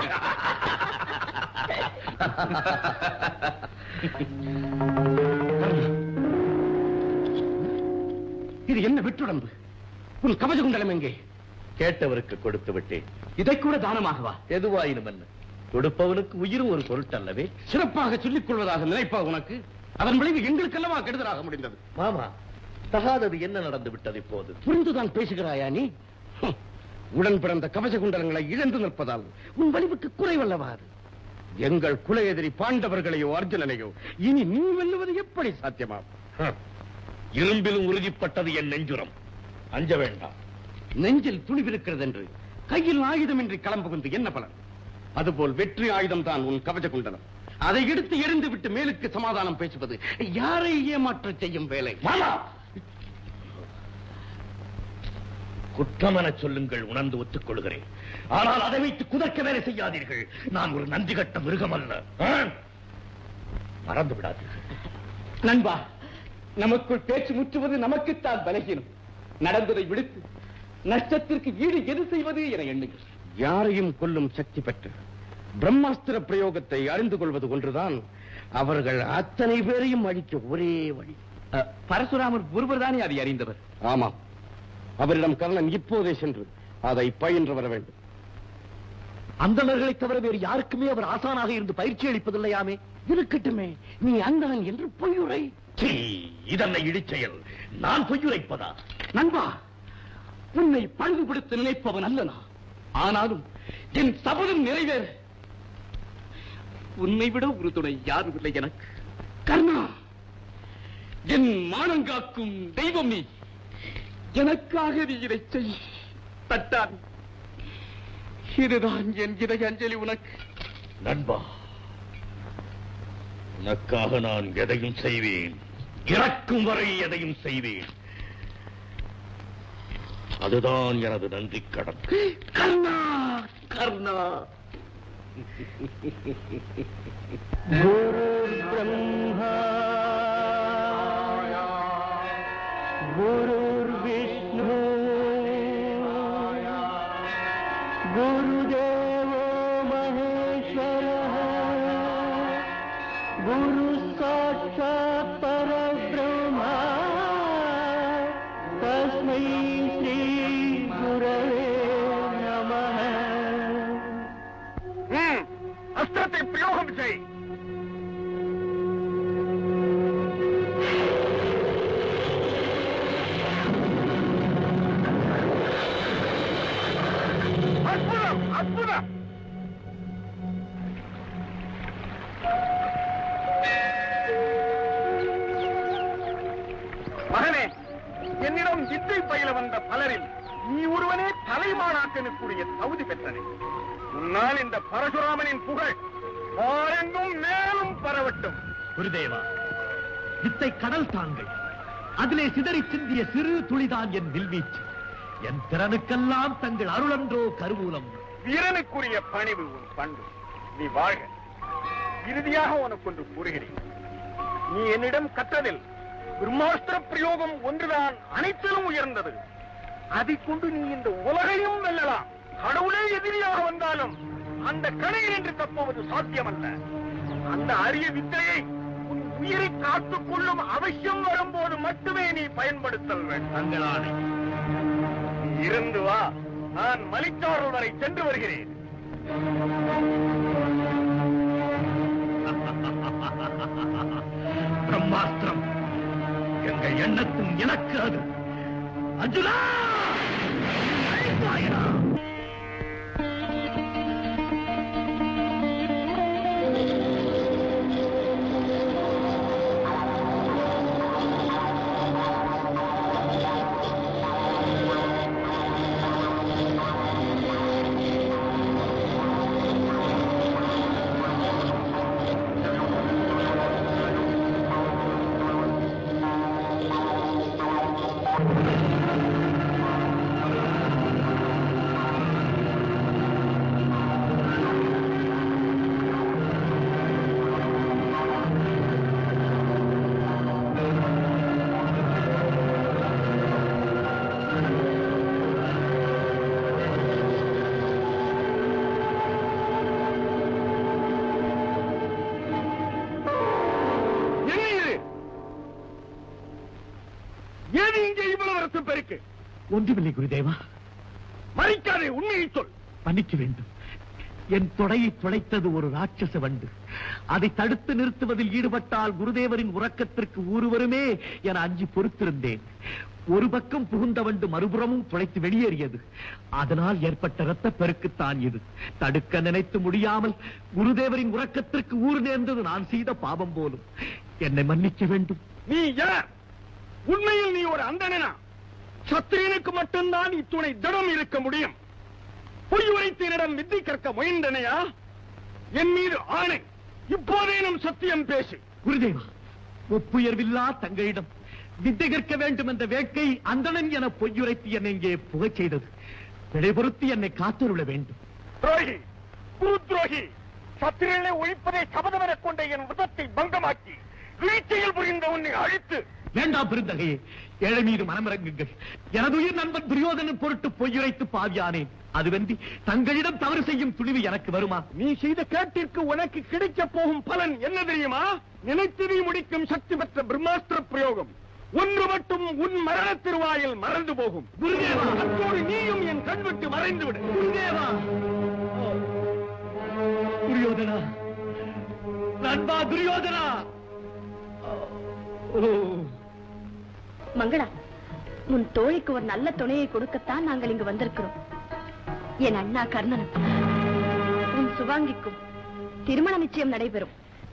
இது என்ன விட்டுடம்பு உன் கவச குண்டலம் எங்கே கேட்டவருக்கு கொடுத்து விட்டேன் இதை கூட தானமாகவா எதுவாயினும் என்ன கொடுப்பவனுக்கு உயிரும் ஒரு பொருட்டல்லவே சிறப்பாக சொல்லிக் கொள்வதாக நினைப்பா உனக்கு அதன் விளைவு எங்களுக்கெல்லவா கெடுதலாக முடிந்தது மாமா தகாதது என்ன நடந்து விட்டது இப்போது புரிந்துதான் பேசுகிறாயா நீ ஹம். உடன் பிறந்த கவச குண்டலங்களை இழந்து நிற்பதால் உன் வலிவுக்கு குறைவல்லவா அது எங்கள் குல எதிரி பாண்டவர்களையோ அர்ஜுனனையோ இனி நீ வெல்லுவது எப்படி சாத்தியமாகும் ஹம். இரும்பிலும் உறுதிப்பட்டது என் நெஞ்சுரம் அஞ்ச வேண்டாம் நெஞ்சில் துணிவிருக்கிறது என்று கையில் ஆயுதமின்றி கிளம்புகின்ற என்ன பலன் அதுபோல் வெற்றி ஆயுதம் தான் உன் கவச குண்டலம் அதை எடுத்து எறிந்து விட்டு மேலுக்கு சமாதானம் பேசுவது யாரை ஏமாற்றச் செய்யும் வேலை மாமா குற்றமென சொல்லுங்கள் உணர்ந்து ஒத்துக் கொள்கிறேன் ஆனால் அதை வைத்து குதர்க்க வேலை செய்யாதீர்கள் நான் ஒரு நன்றி கட்ட மிருகம் அல்ல ஆ? மறந்து விடாதீர்கள் நண்பா நமக்குள் பேச்சு முற்றுவது நமக்குத்தான் பலகீனம் நடந்ததை விடுத்து நஷ்டத்திற்கு ஈடு எது செய்வது என எண்ணுங்கள் யாரையும் கொல்லும் சக்தி பெற்று பிரம்மாஸ்திர பிரயோகத்தை அறிந்து கொள்வது ஒன்றுதான் அவர்கள் அத்தனை பேரையும் அழிக்க ஒரே வழி பரசுராமர் ஒருவர் தானே அதை அறிந்தவர் ஆமாம் அவரிடம் கர்ணன் இப்போதே சென்று அதை பயின்று வர வேண்டும் அந்தணர்களை தவிர வேறு யாருக்குமே அவர் ஆசானாக இருந்து பயிற்சி அளிப்பதில்லையாமே இருக்கட்டுமே நீ அந்தணன் என்று பொய்யுரை சீ, இதென்ன இடிச்செயல் நான் பொய்யுரைப்பதா நண்பா உன்னை பழுதுபடுத்த நினைப்பவன் அல்லனா ஆனாலும் என் சபதம் நிறைவேற உன்னை விட ஒரு துணை யாரும் இல்லை எனக்கு கர்ணா என் மானங்காக்கும் தெய்வம் நீ எனக்காக நீ இதை செய் தட்டான் இதுதான் என் இதய அஞ்சலி உனக்கு நண்பா உனக்காக நான் எதையும் செய்வேன் இறக்கும் வரை எதையும் செய்வேன் அதுதான் எனது நன்றி கடன் கர்ணா கர்ணா குரு பிரம்மா குருர் விஷ்ணு குருதேவோ மகேஸ்வர குரு சாட்சாத் பரபிரம்மா தஸ்மை ஸ்ரீ குரவே நமः அஸ்திரத்தை பிரயோகம் செய் அற்புதம் அற்புதம் மகனே என்னிடம் வித்தை பயில வந்த பலரில் நீ ஒருவனே தலைமானாக்கனுக்குரிய தகுதி பெற்றனே உன்னால் இந்த பரசுராமனின் புகழ் ஆரெங்கும் மேலும் பரவட்டும் குருதேவா வித்தை கடல் தாங்கள் அதிலே சிதறி சிந்திய சிறு துளிதான் என் வில்வீச்சு என் திறனுக்கெல்லாம் தங்கள் அருளன்றோ கருவூலம் வீரனுக்குரிய பணிவு உன் பண்பு நீ வாழ்க இறுதியாக உனக்கு ஒன்று கூறுகிறேன் நீ என்னிடம் கற்றதில் பிரம்மாஸ்திர பிரயோகம் ஒன்றுதான் அனைத்திலும் உயர்ந்தது அதைக் கொண்டு நீ இந்த உலகையும் வெல்லலாம் கடவுளே எதிரியாக வந்தாலும் அந்த கணையில் என்று தப்புவது சாத்தியமல்ல அந்த அரிய வித்தையை உன் உயிரை காத்துக் கொள்ளும் அவசியம் வரும்போது மட்டுமே நீ பயன்படுத்தல் வேண்டும் தங்களானை நீ இருந்து வா நான் மலிச்சாரல் வரை சென்று வருகிறேன் பிரம்மாஸ்திரம் எங்கள் எண்ணத்தும் எனக்கு அது அர்ஜுனா அழைத்தாயா? ஏது இங்கே இவ்வளவு ரத்தம் பெருக்கு ஒன்றுமில்லை குருதேவா மறைக்காதே உண்மையை சொல் மன்னிக்க வேண்டும் என் தொடையை துளைத்தது ஒரு ராட்சச வண்டு அதை தடுத்து நிறுத்துவதில் ஈடுபட்டால் குருதேவரின் உறக்கத்திற்கு ஊறு வருமே என அஞ்சி பொறுத்திருந்தேன் ஒரு பக்கம் புகுந்த வண்டு மறுபுறமும் துளைத்து வெளியேறியது அதனால் ஏற்பட்ட இரத்த பெருக்குத்தான் இது தடுக்க நினைத்து முடியாமல் குருதேவரின் உறக்கத்திற்கு ஊறு நேர்ந்தது நான் செய்த பாவம் போலும் என்னை மன்னிக்க வேண்டும் நீ யார் உண்மையில் நீ ஒரு அந்தணனா சத்திரியனுக்கு மட்டும்தான் இத்துணை திடம் இருக்க முடியும் பொய் உரைத்தனிடம் வித்தை கற்க முயன்றனையா என் மீது ஆணை இப்போதேனும் சத்தியம் பேசு குருதேவா ஒப்புயர்வில்லா தங்களிடம் வித்தை கற்க வேண்டும் என்ற வேட்கை அந்தணன் என பொய்யுரைத்து என்னை இங்கே புகச் செய்தது பிழை பொறுத்து என்னை காத்தருள வேண்டும் துரோகி குரு துரோகி சத்திரனை ஒழிப்பதை சபதம் எனக் கொண்ட என் விதத்தை பங்கமாக்கி வீழ்ச்சியில் புரிந்த உன்னை அழித்து வேண்டாம் பெருந்தகையே ஏழை மீது மனமிறங்குங்கள் எனது உயிர் நண்பன் துரியோதனன் பொருட்டு பொய்யுரைத்து பாவியானேன் அதுவன்றி தங்களிடம் தவறு செய்யும் துணிவு எனக்கு வருமா நீ செய்த கேட்டிற்கு உனக்கு கிடைக்கப் போகும் பலன் என்ன தெரியுமா நினைத்ததை முடிக்கும் சக்தி பெற்ற பிரம்மாஸ்திர பிரயோகம் ஒன்று மட்டும் உன் மரண திருவாயில் மறந்து போகும் குருதேவா அத்தோடு நீயும் என் கண் விட்டு மறைந்து விடு குருதேவா துரியோதனா நண்பா துரியோதனா ஓ மங்களா உன் தோழிக்கு ஒரு நல்ல துணையை கொடுக்கத்தான் நாங்கள் இங்கு வந்திருக்கிறோம் என் அண்ணா கர்ணனும் உன் சுவாங்கிக்கும் திருமண நிச்சயம் நடைபெறும்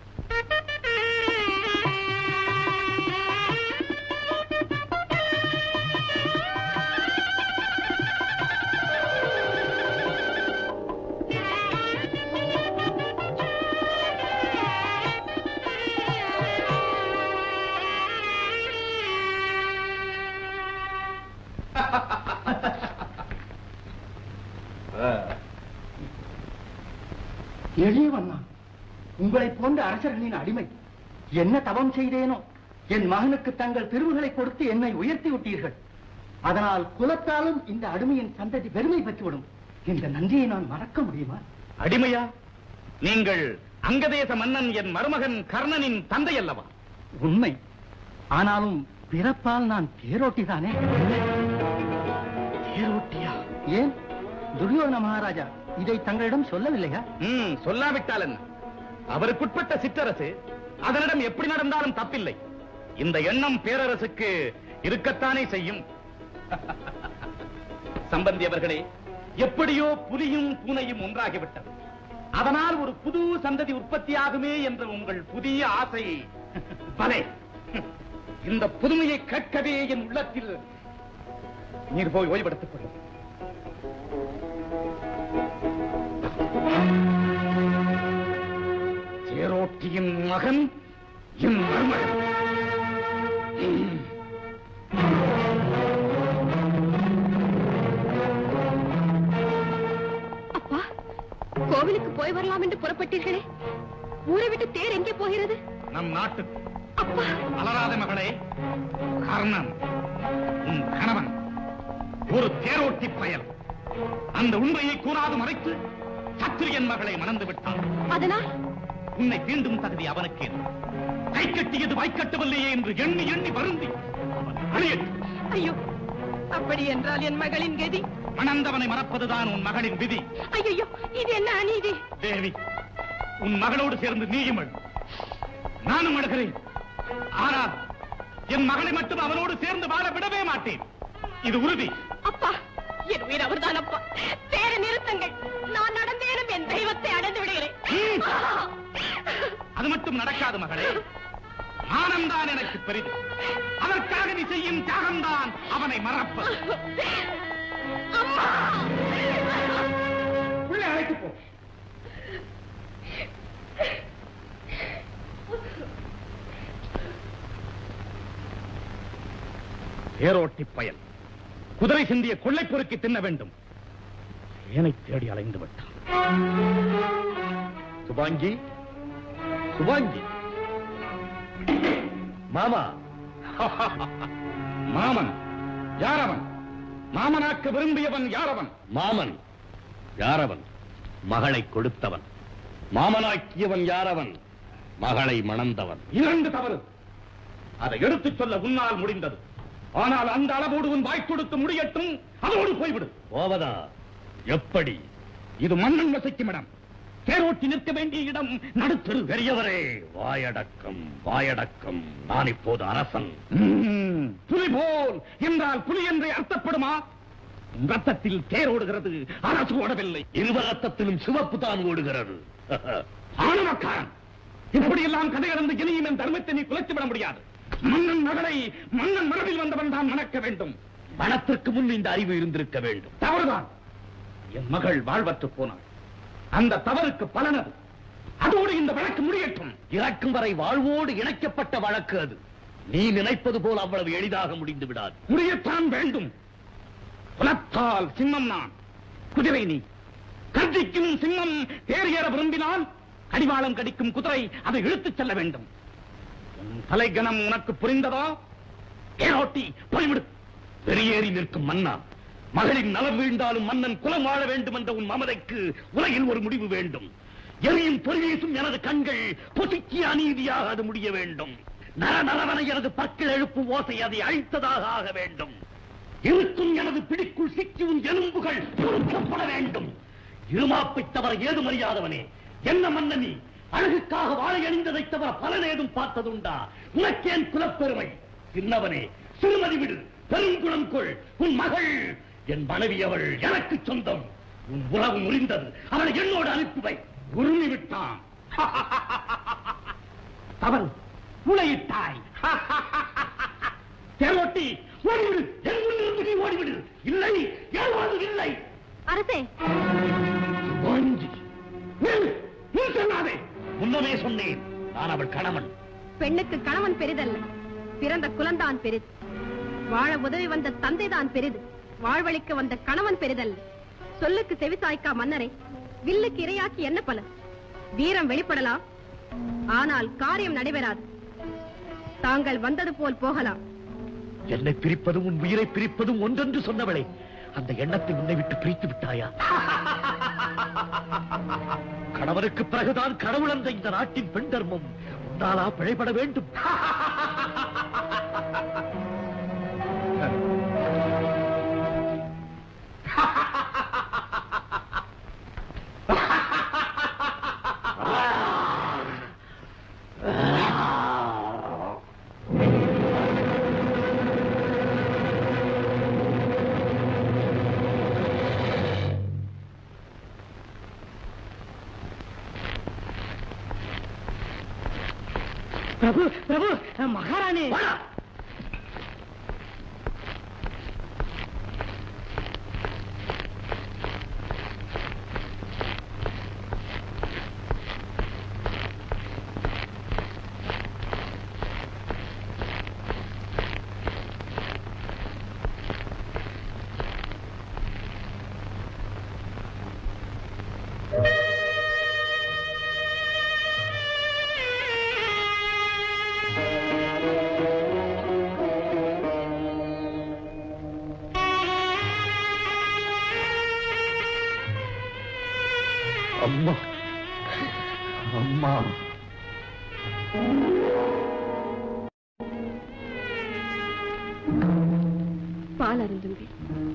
எளியவண்ணா உங்களை போன்ற அரசர்களின் அடிமை என்ன தவம் செய்தேனோ என் மகனுக்கு தங்கள் திருவுகளை கொடுத்து என்னை உயர்த்தி விட்டீர்கள் அதனால் குலத்தாலும் இந்த அடிமையின் சந்ததி பெருமை பெற்றுவிடும் இந்த நன்றியை நான் மறக்க முடியுமா அடிமையா நீங்கள் அங்கதேச மன்னன் என் மருமகன் கர்ணனின் தந்தை அல்லவா உண்மை ஆனாலும் பிறப்பால் நான் தேரோட்டிதானே தேரோட்டியா ஏன் துரியோதன மகாராஜா இதை தங்களிடம் சொல்லவில்லையா ம் சொல்லாவிட்டால் என்ன அவருக்குட்பட்ட சிற்றரசு அதனிடம் எப்படி நடந்தாலும் தப்பில்லை இந்த எண்ணம் பேரரசுக்கு இருக்கத்தானே செய்யும் சம்பந்தி அவர்களே எப்படியோ புலியும் பூனையும் ஒன்றாகிவிட்டது அதனால் ஒரு புது சந்ததி உற்பத்தியாகுமே என்ற உங்கள் புதிய ஆசை பலே இந்த புதுமையை கேட்கவே என் உள்ளத்தில் நீர் போய் ஓய்வெடுத்துக் கொள்ளும் தேரோட்டியின் மகன் என் மருமகன் ம். அப்பா கோவிலுக்கு போய் வரலாம் என்று புறப்பட்டீர்களே ஊரை விட்டு தேர் எங்கே போகிறது நம் நாட்டுக்கு அப்பா அலராத மகளே கர்ணன் உன் கணவன் ஒரு தேரோட்டி பயல் அந்த உண்மையை கூறாது மறைத்து சத்திரியன் மகளை மணந்து விட்டான் அதனால் உன்னை தீண்டும் தகுதி அவனுக்கே கை கட்டியது வாய்க்கட்டவில்லையே என்று எண்ணி எண்ணி வருந்தி அவன் அழியட்டும் ஐயோ அப்படி என்றால் என் மகளின் கதி மணந்தவனை மறப்பதுதான் உன் மகளின் விதி ஐயோ இது என்ன அநீதி தேவி உன் மகளோடு சேர்ந்து நீயும் அழு நானும் அழுகிறேன் ஆனால் என் மகளை மட்டும் அவனோடு சேர்ந்து வாழ விடவே மாட்டேன் இது உறுதி அப்பா என் உயிர் அவர்தான் அப்பா தேர நிறுத்துங்கள் நான் நடந்தேனும் என் தெய்வத்தை அடைந்து விடுகிறேன் அது மட்டும் நடக்காது மகளே மானம்தான் எனக்கு பெரிது அதற்காக நீ செய்யும் தியாகம்தான் அவனை மறப்பது அம்மா உள்ளே அழைத்து போ தேரோட்டி பயல் குதிரை சிந்திய கொள்ளை பொறுக்கி தின்ன வேண்டும் ஏனை தேடி அலைந்து விட்டான் சுபாங்கி சுபாங்கி மாமா மாமன் யாரவன் மாமனாக்க விரும்பியவன் யாரவன் மாமன் யாரவன் மகளை கொடுத்தவன் மாமனாக்கியவன் யாரவன் மகளை மணந்தவன் இரண்டு தவறு அதை எடுத்துச் சொல்ல உன்னால் முடிந்தது ஆனால் அந்த அளவோடு உன் வாய் கொடுத்து முடியட்டும் அதோடு போய்விடு போவதா எப்படி இது மன்னன் வசிக்கும் இடம் தேரோட்டி நிற்க வேண்டிய இடம் நடுத்தெரு பெரியவரே வாயடக்கம் வாயடக்கம் நான் இப்போது அரசன் ம்ம். புலி போல் என்றால் புலி என்று அர்த்தப்படுமா உன் ரத்தத்தில் தேரோடுகிறது அரசு ஓடவில்லை இருவர் ரத்தத்திலும் சிவப்பு தான் ஓடுகிறது ஆணவக்காரன் இப்படியெல்லாம் கதை கடந்து இனியும் என் தர்மத்தை நீ குலைத்து விட முடியாது மன்னன் மகளை மன்னன் மரபில் வந்தவன் தான் மணக்க வேண்டும் மனத்திற்கு முன் இந்த அறிவு இருந்திருக்க வேண்டும் தவறுதான் என் மகள் வாழ்வற்று போனாள் அந்த தவறுக்கு பலனது அதோடு இந்த வழக்கு முடியட்டும் இறக்கும் வரை வாழ்வோடு இணைக்கப்பட்ட வழக்கு அது நீ நினைப்பது போல் அவ்வளவு எளிதாக முடிந்து விடாது முடியத்தான் வேண்டும் குலத்தால் சிம்மம் நான் குதிரை நீ கர்ஜிக்கும் சிம்மம் தேர் ஏற விரும்பினால் கடிவாளம் கடிக்கும் குதிரை அதை இழுத்துச் செல்ல வேண்டும் உன் தலைகணம் உனக்கு புரிந்ததா ஏரோட்டி போய்விடு பெரியேறி நிற்கும் மன்னா மகளின் நலம் வீழ்ந்தாலும் மன்னன் குலம் வாழ வேண்டும் என்ற உன் மமதைக்கு உலகில் ஒரு முடிவு வேண்டும் எரியும் பொறிவீசும் எனது கண்கள் பொசுக்கி அநீதியாக அது முடிய வேண்டும் நர நரவன எனது பற்கள் எழுப்பும் ஓசை அதை அழித்ததாக ஆக வேண்டும் இருக்கும் எனது பிடிக்குள் சிக்கி உன் எலும்புகள் பொறுக்கப்பட வேண்டும் இருமாப்பை தவிர ஏதும் அறியாதவனே என்ன மன்னனி அழகுக்காக வாழை அணிந்ததைத் தவிர பலன் ஏதும் பார்த்ததுண்டா உனக்கேன் குலப்பெருமை சின்னவனே சிறுமதி விடு பெருங்குணம் கொள் உன் மகள் என் மனைவி அவள் எனக்கு சொந்தம் உன் உறவு முறிந்தது அவளை என்னோடு அனுப்பி வை உருமி விட்டான் தவறு முளையிட்டாய் தேரோட்டி ஓடிவிடு என் முன்னிருந்து நீ ஓடிவிடு இல்லை ஏதாவது இல்லை அரசே வாங்கி நில், நீ சொல்லாதே முன்னமே சொன்னேன் நான் அவள் கணவன் பெண்ணுக்கு கணவன் பெரிதல்ல பிறந்த குலந்தான் பெரிது வாழ உதவி வந்த தந்தைதான் பெரிது வாழ்வழிக்க வந்த கணவன் பெரிதல்ல சொல்லுக்கு செவிசாய்க்கா மன்னரை வில்லுக்கு இரையாக்கி என்ன பலன் வீரம் வெளிப்படலாம் ஆனால் காரியம் நடைபெறாது தாங்கள் வந்தது போல் போகலாம் என்னை பிரிப்பதும் உன் உயிரை பிரிப்பதும் ஒன்றென்று சொன்னவளே அந்த எண்ணத்தை உன்னை விட்டு பிரித்து விட்டாயா கணவனுக்கு பிறகுதான் கடவுள் அந்த இந்த நாட்டின் பெண் தர்மம் உன்னாலா பிழைபட வேண்டும் பிரபு பிரபு மகாராணி வாடா. அம்மா அம்மா பால் அருந்துங்கள்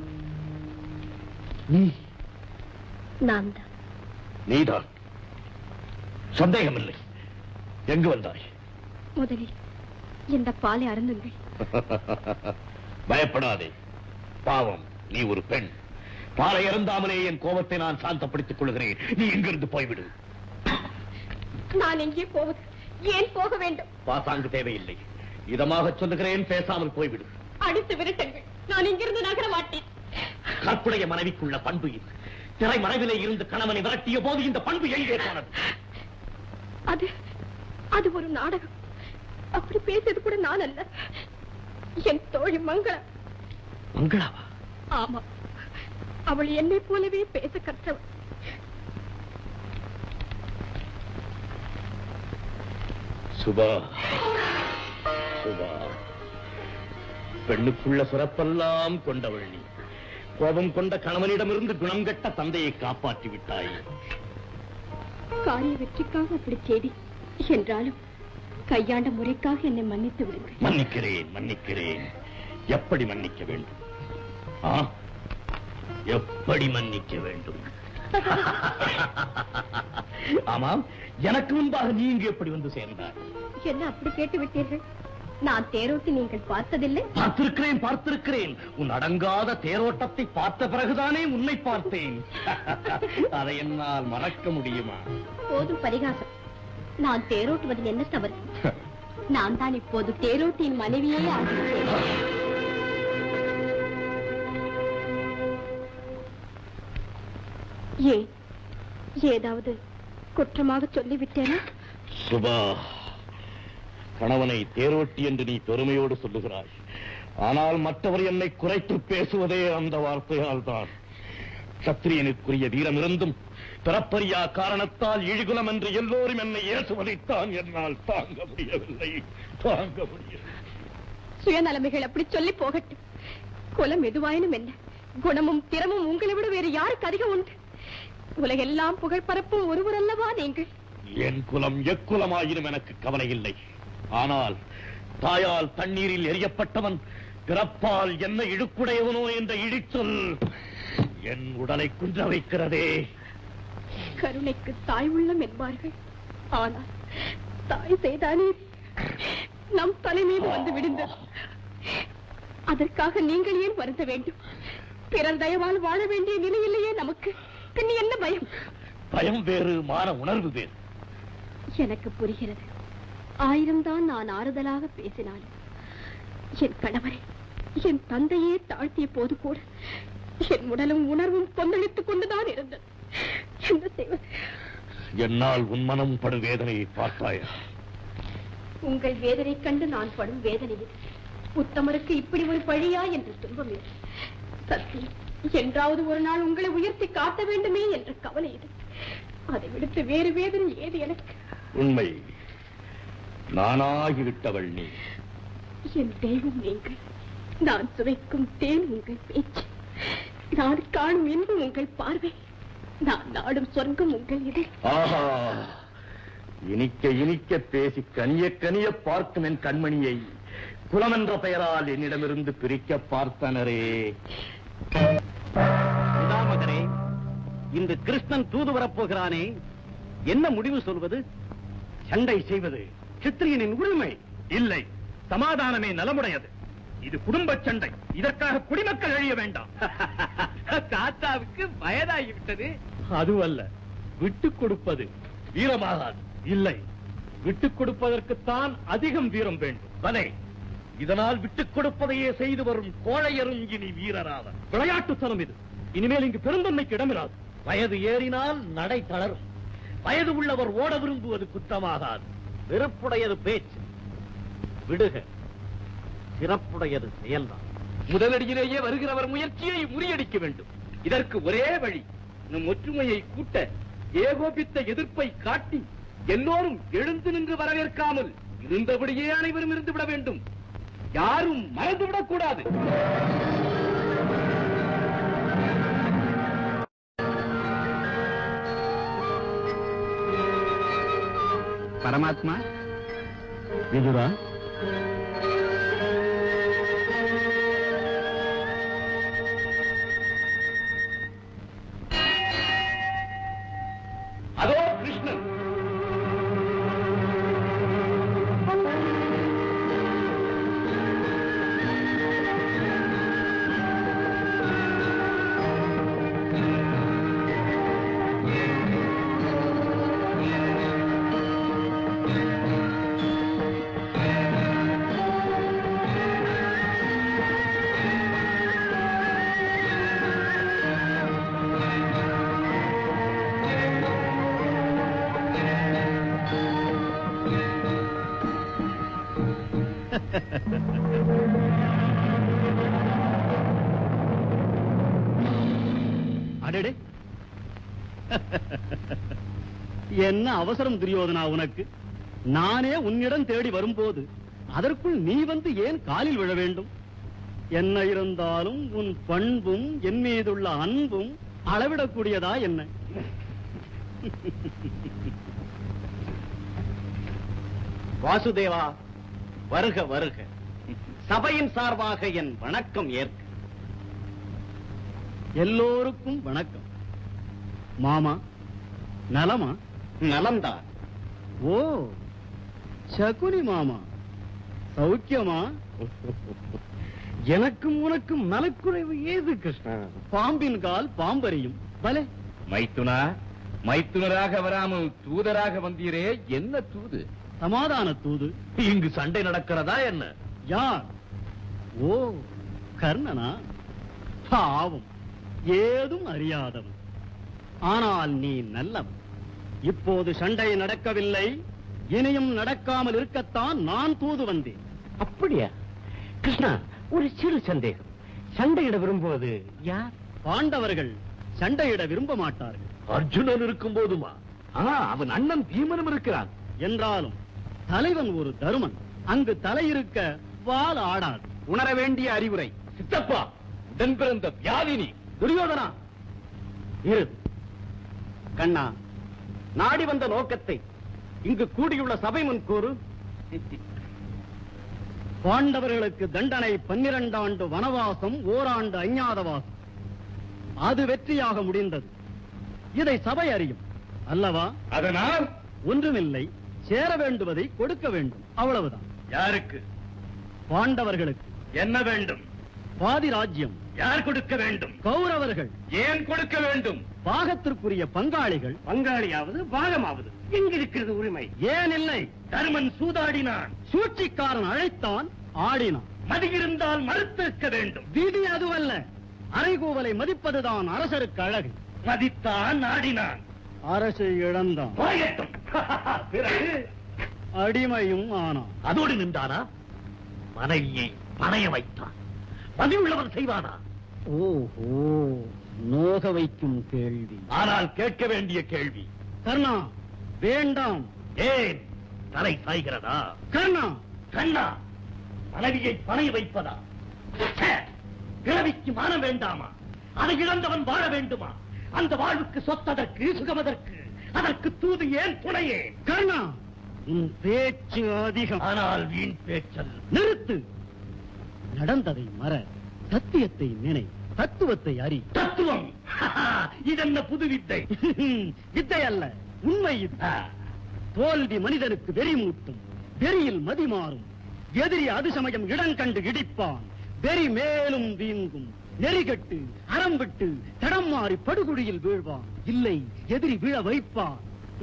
நீ நான் தான் நீதான் சந்தேகமில்லை எங்கு வந்தாய் முதலில் இந்த பாலை அருந்துங்கள் பயப்படாதே பாவம் நீ ஒரு பெண் பாலை இறந்தாமலே என் கோபத்தை நான் சாந்தப்படுத்திக் கொள்கிறேன் நீ இங்கிருந்து போய்விடு நான் எங்கே போவது ஏன் போக வேண்டும் பாசாங்கு தேவையில்லை இதமாக சொல்லுகிறேன் பேசாமல் போய்விடு அடித்து விரட்டுங்கள் நான் இங்கிருந்து நகர மாட்டேன் கற்புடைய மனைவிக்குள்ள பண்பு இது திரை மறைவிலே இருந்து கணவனை விரட்டிய போது இந்த பண்பு எங்கே போனது அது அது ஒரு நாடகம் அப்படி பேசியது கூட நான் அல்ல என் தோழி மங்களா மங்களாவா ஆமா அவள் என்னை போலவே பேச கற்றவள் சுபா சுபா பெண்ணுக்குள்ள சிறப்பெல்லாம் கொண்டவள் நீ கோபம் கொண்ட கணவனிடமிருந்து குணம் கெட்ட தந்தையை காப்பாற்றி விட்டாய் காரிய வெற்றிக்காக அப்படி செய்தி என்றாலும் கையாண்ட முறைக்காக என்னை மன்னித்து விடுங்கள் மன்னிக்கிறேன் மன்னிக்கிறேன் எப்படி மன்னிக்க வேண்டும் ஆ? எப்படி மன்னிக்க வேண்டும் ஆமாம் எனக்கு முன்பாக நீ இங்கு எப்படி வந்து சேர்ந்தாய் என்ன அப்படி கேட்டு விட்டீர்கள் நான் தேரோட்டி நீங்கள் பார்த்ததில்லை பார்த்திருக்கிறேன் பார்த்திருக்கிறேன் உன் அடங்காத தேரோட்டத்தை பார்த்த பிறகுதானே உன்னை பார்த்தேன் அதை என்னால் மறக்க முடியுமா போதும் பரிகாசம் நான் தேரோட்டுவதில் என்ன தவறு நான் தான் இப்போது தேரோட்டியின் மனைவியே ஆகிவிட்டேன் ஏன் ஏதாவது குற்றமாக சொல்லிவிட்டேனா சுபா கணவனை தேரோட்டி என்று நீ பெருமையோடு சொல்லுகிறாய் ஆனால் மற்றவர் என்னை குறைத்து பேசுவதே அந்த வார்த்தையால் தான் சத்திரியனுக்குரிய வீரம் இருந்தும் பிறப்பறியா காரணத்தால் இழிகுலம் என்று எல்லோரும் என்னை ஏசுவதைத்தான் என்னால் தாங்க முடியவில்லை தாங்க முடியவில்லை சுயநலமைகள் அப்படி சொல்லி போகட்டும் குலம் எதுவாயினும் என்ன குணமும் திறமும் உங்களை விட வேறு யாருக்கு அதிகம் உண்டு உலகெல்லாம் புகழ் பரப்பும் ஒருவர் அல்லவா நீங்கள் என் குலம் எக்குலமாயினும் எனக்கு கவலை இல்லை ஆனால் தாயால் தண்ணீரில் எரியப்பட்டவன் பிறப்பால் என்ன இழுக்குடையவனோ என்ற இழிச்சொல் என் உடலை குன்ற வைக்கிறதே கருணைக்கு தாய் உள்ளம் என்பார்கள் ஆனால் தாய் செய்தானே நம் தலை மீது வந்து விடுந்தது அதற்காக நீங்கள் ஏன் வருந்த வேண்டும் பிறர் தயவால் வாழ வேண்டிய நிலையிலேயே நமக்கு பின் என்ன பயம் பயம் வேறு மான உணர்வு வேறு எனக்கு புரிகிறது ஆயிரம் தான் நான் ஆறுதலாக பேசினாலும் என் கணவரை என் தந்தையே தாழ்த்திய போது கூட என் உடலும் உணர்வும் கொந்தளித்துக் கொண்டுதான் இருந்தது என்ன செய்வது என்னால் உன் மனம் படும் வேதனையை பார்த்தாயா உங்கள் வேதனை கண்டு நான் படும் வேதனை இது உத்தமருக்கு இப்படி ஒரு பழியா என்று துன்பம் இது சத்தியம் என்றாவது ஒரு நாள் உங்களை உயர்த்தி காட்ட வேண்டுமே என்ற கவலை இது அதை விடுத்து வேறு வேதனை ஏது எனக்கு உண்மை நானாகிவிட்டவள் நீ என் தெய்வம் நீங்கள் நான் சுவைக்கும் தேன் உங்கள் பேச்சு நான் காணும் இன்பம் உங்கள் பார்வை நான் நாடும் சொர்க்கம் உங்கள் இது ஆஹா இனிக்க இனிக்க பேசி கனிய கனிய பார்க்கும் என் கண்மணியை குலம் என்ற பெயரால் என்னிடமிருந்து பிரிக்க பார்த்தனரே மகனே இந்த கிருஷ்ணன் தூது வரப்போகிறானே என்ன முடிவு சொல்வது சண்டை செய்வது சித்திரியனின் உரிமை இல்லை சமாதானமே நலமுடையது இது குடும்ப சண்டை இதற்காக குடிமக்கள் அழிய வேண்டாம் தாத்தாவுக்கு வயதாகிவிட்டது அதுவல்ல விட்டுக் கொடுப்பது வீரமாகாது இல்லை விட்டுக் கொடுப்பதற்குத்தான் அதிகம் வீரம் வேண்டும் பலே இதனால் விட்டுக் கொடுப்பதையே செய்து வரும் கோழையரும் இனி வீரராவர் விளையாட்டுத்தனம் இது இனிமேல் இங்கு பெருந்தன்மைக்கு இடமிராது வயது ஏறினால் நடை தளரும் வயது உள்ளவர் ஓட விரும்புவது குற்றமாகாது வெறுப்புடையது பேச்சு விடுக சிறப்புடையது செயல்தான் முதலடியிலேயே வருகிறவர் முயற்சியை முறியடிக்க வேண்டும் இதற்கு ஒரே வழி நம் ஒற்றுமையை கூட்ட ஏகோபித்த எதிர்ப்பை காட்டி எல்லோரும் எழுந்து நின்று வரவேற்காமல் இருந்தபடியே அனைவரும் இருந்து விட வேண்டும் யாரும் மறந்துவிடக் கூடாது பரமாத்மா விதுரா அதோ கிருஷ்ணன் அடடே என்ன அவசரம் துரியோதனா உனக்கு நானே உன்னிடம் தேடி வரும்போது அதற்குள் நீ வந்து ஏன் காலில் விழ வேண்டும் என்ன இருந்தாலும் உன் பண்பும் என் மீதுள்ள அன்பும் அளவிடக்கூடியதா என்ன வாசுதேவா வருக வருக சபையின் சார்பாக என் வணக்கம் ஏற்க எல்லோருக்கும் வணக்கம் மாமா நலமா நலம்தான் ஓ சகுனி மாமா சௌக்கியமா எனக்கும் உனக்கும் நலக்குறைவு ஏது கிருஷ்ணா பாம்பின் கால் பாம்பரியும் பலே மைத்துனா மைத்துனராக வராமல் தூதராக வந்தீரே என்ன தூது சமாதான தூது இங்கு சண்டை நடக்கிறதா என்ன யார் ஓ கர்ணனா பாவம் ஏதும் அறியாதவன் ஆனால் நீ நல்லவன் இப்போது சண்டை நடக்கவில்லை இனியும் நடக்காமல் இருக்கத்தான் நான் தூது வந்தேன் அப்படியா கிருஷ்ணா ஒரு சிறு சந்தேகம் சண்டையிட விரும்புவது யார் பாண்டவர்கள் சண்டையிட விரும்ப மாட்டார்கள் அர்ஜுனன் இருக்கும் போதுமா அவன் அண்ணன் பீமனும் இருக்கிறான் என்றாலும் தலைவன் ஒரு தருமன் அங்கு தலையிருக்க வால் ஆடாது உணர வேண்டிய அறிவுரை சித்தப்பா உடன் பிறந்த வியாதினி துரியோதனா இரு கண்ணா நாடி வந்த நோக்கத்தை இங்கு கூடியுள்ள சபை முன் கூறு பாண்டவர்களுக்கு தண்டனை பன்னிரண்டு ஆண்டு வனவாசம் ஓராண்டு அஞ்ஞாதவாசம் அது வெற்றியாக முடிந்தது இதை சபை அறியும் அல்லவா அதனால் ஒன்றுமில்லை சேர வேண்டுவதை கொடுக்க வேண்டும் அவ்வளவுதான் யாருக்கு பாண்டவர்களுக்கு என்ன வேண்டும் பாதி ராஜ்யம் யார் கொடுக்க வேண்டும் கௌரவர்கள் ஏன் கொடுக்க வேண்டும் பாகத்திற்குரிய பங்காளிகள் பங்காளியாவது பாகமாவது எங்கிருக்கிறது உரிமை ஏன் இல்லை தருமன் சூதாடினான் சூழ்ச்சிக்காரன் அழைத்தான் ஆடினான் மதியிருந்தால் மறுத்திருக்க வேண்டும் விதி அதுவல்ல அறைகூவலை மதிப்பதுதான் அரசருக்கு அழகு மதித்தான் ஆடினான் அரசு இழந்தான் போயட்டும் பிறகு அடிமையும் ஆனான் அதோடு நின்றானா மனைவியை பணைய வைத்தான் பதிவுள்ளவன் செய்வானா ஓஹோ நோக வைக்கும் கேள்வி ஆனால் கேட்க வேண்டிய கேள்வி கர்ணா வேண்டாம் ஏன் தலை சாய்கிறதா கர்ணா கண்ணா மனைவியை பணைய வைப்பதா ச்சே! பிறவிக்கு மானம் வேண்டாமா அதை இழந்தவன் வாழ வேண்டுமா அந்த வாழ்வுக்கு சொத்ததற்கு சுகமதற்கு அதற்கு தூது ஏன் துணையே கர்ணா உன் பேச்சு அதிகம் ஆனால் வீண் பேச்சல் நிறுத்து நடந்ததை மற சத்தியத்தை நினை தத்துவத்தை அறி தத்துவம் இதென்ன புது வித்தை வித்தை அல்ல உண்மை இது ஆ, தோல்வி மனிதனுக்கு வெறி மூட்டும் வெறியில் மதி மாறும் எதிரி அது சமயம் இடம் கண்டு இடிப்பான் வெறி மேலும் வீங்கும் நெறிகட்டு அறம் விட்டு தடம் மாறி படுகுழியில் வீழ்வான் இல்லை எதிரி விழ வைப்பான்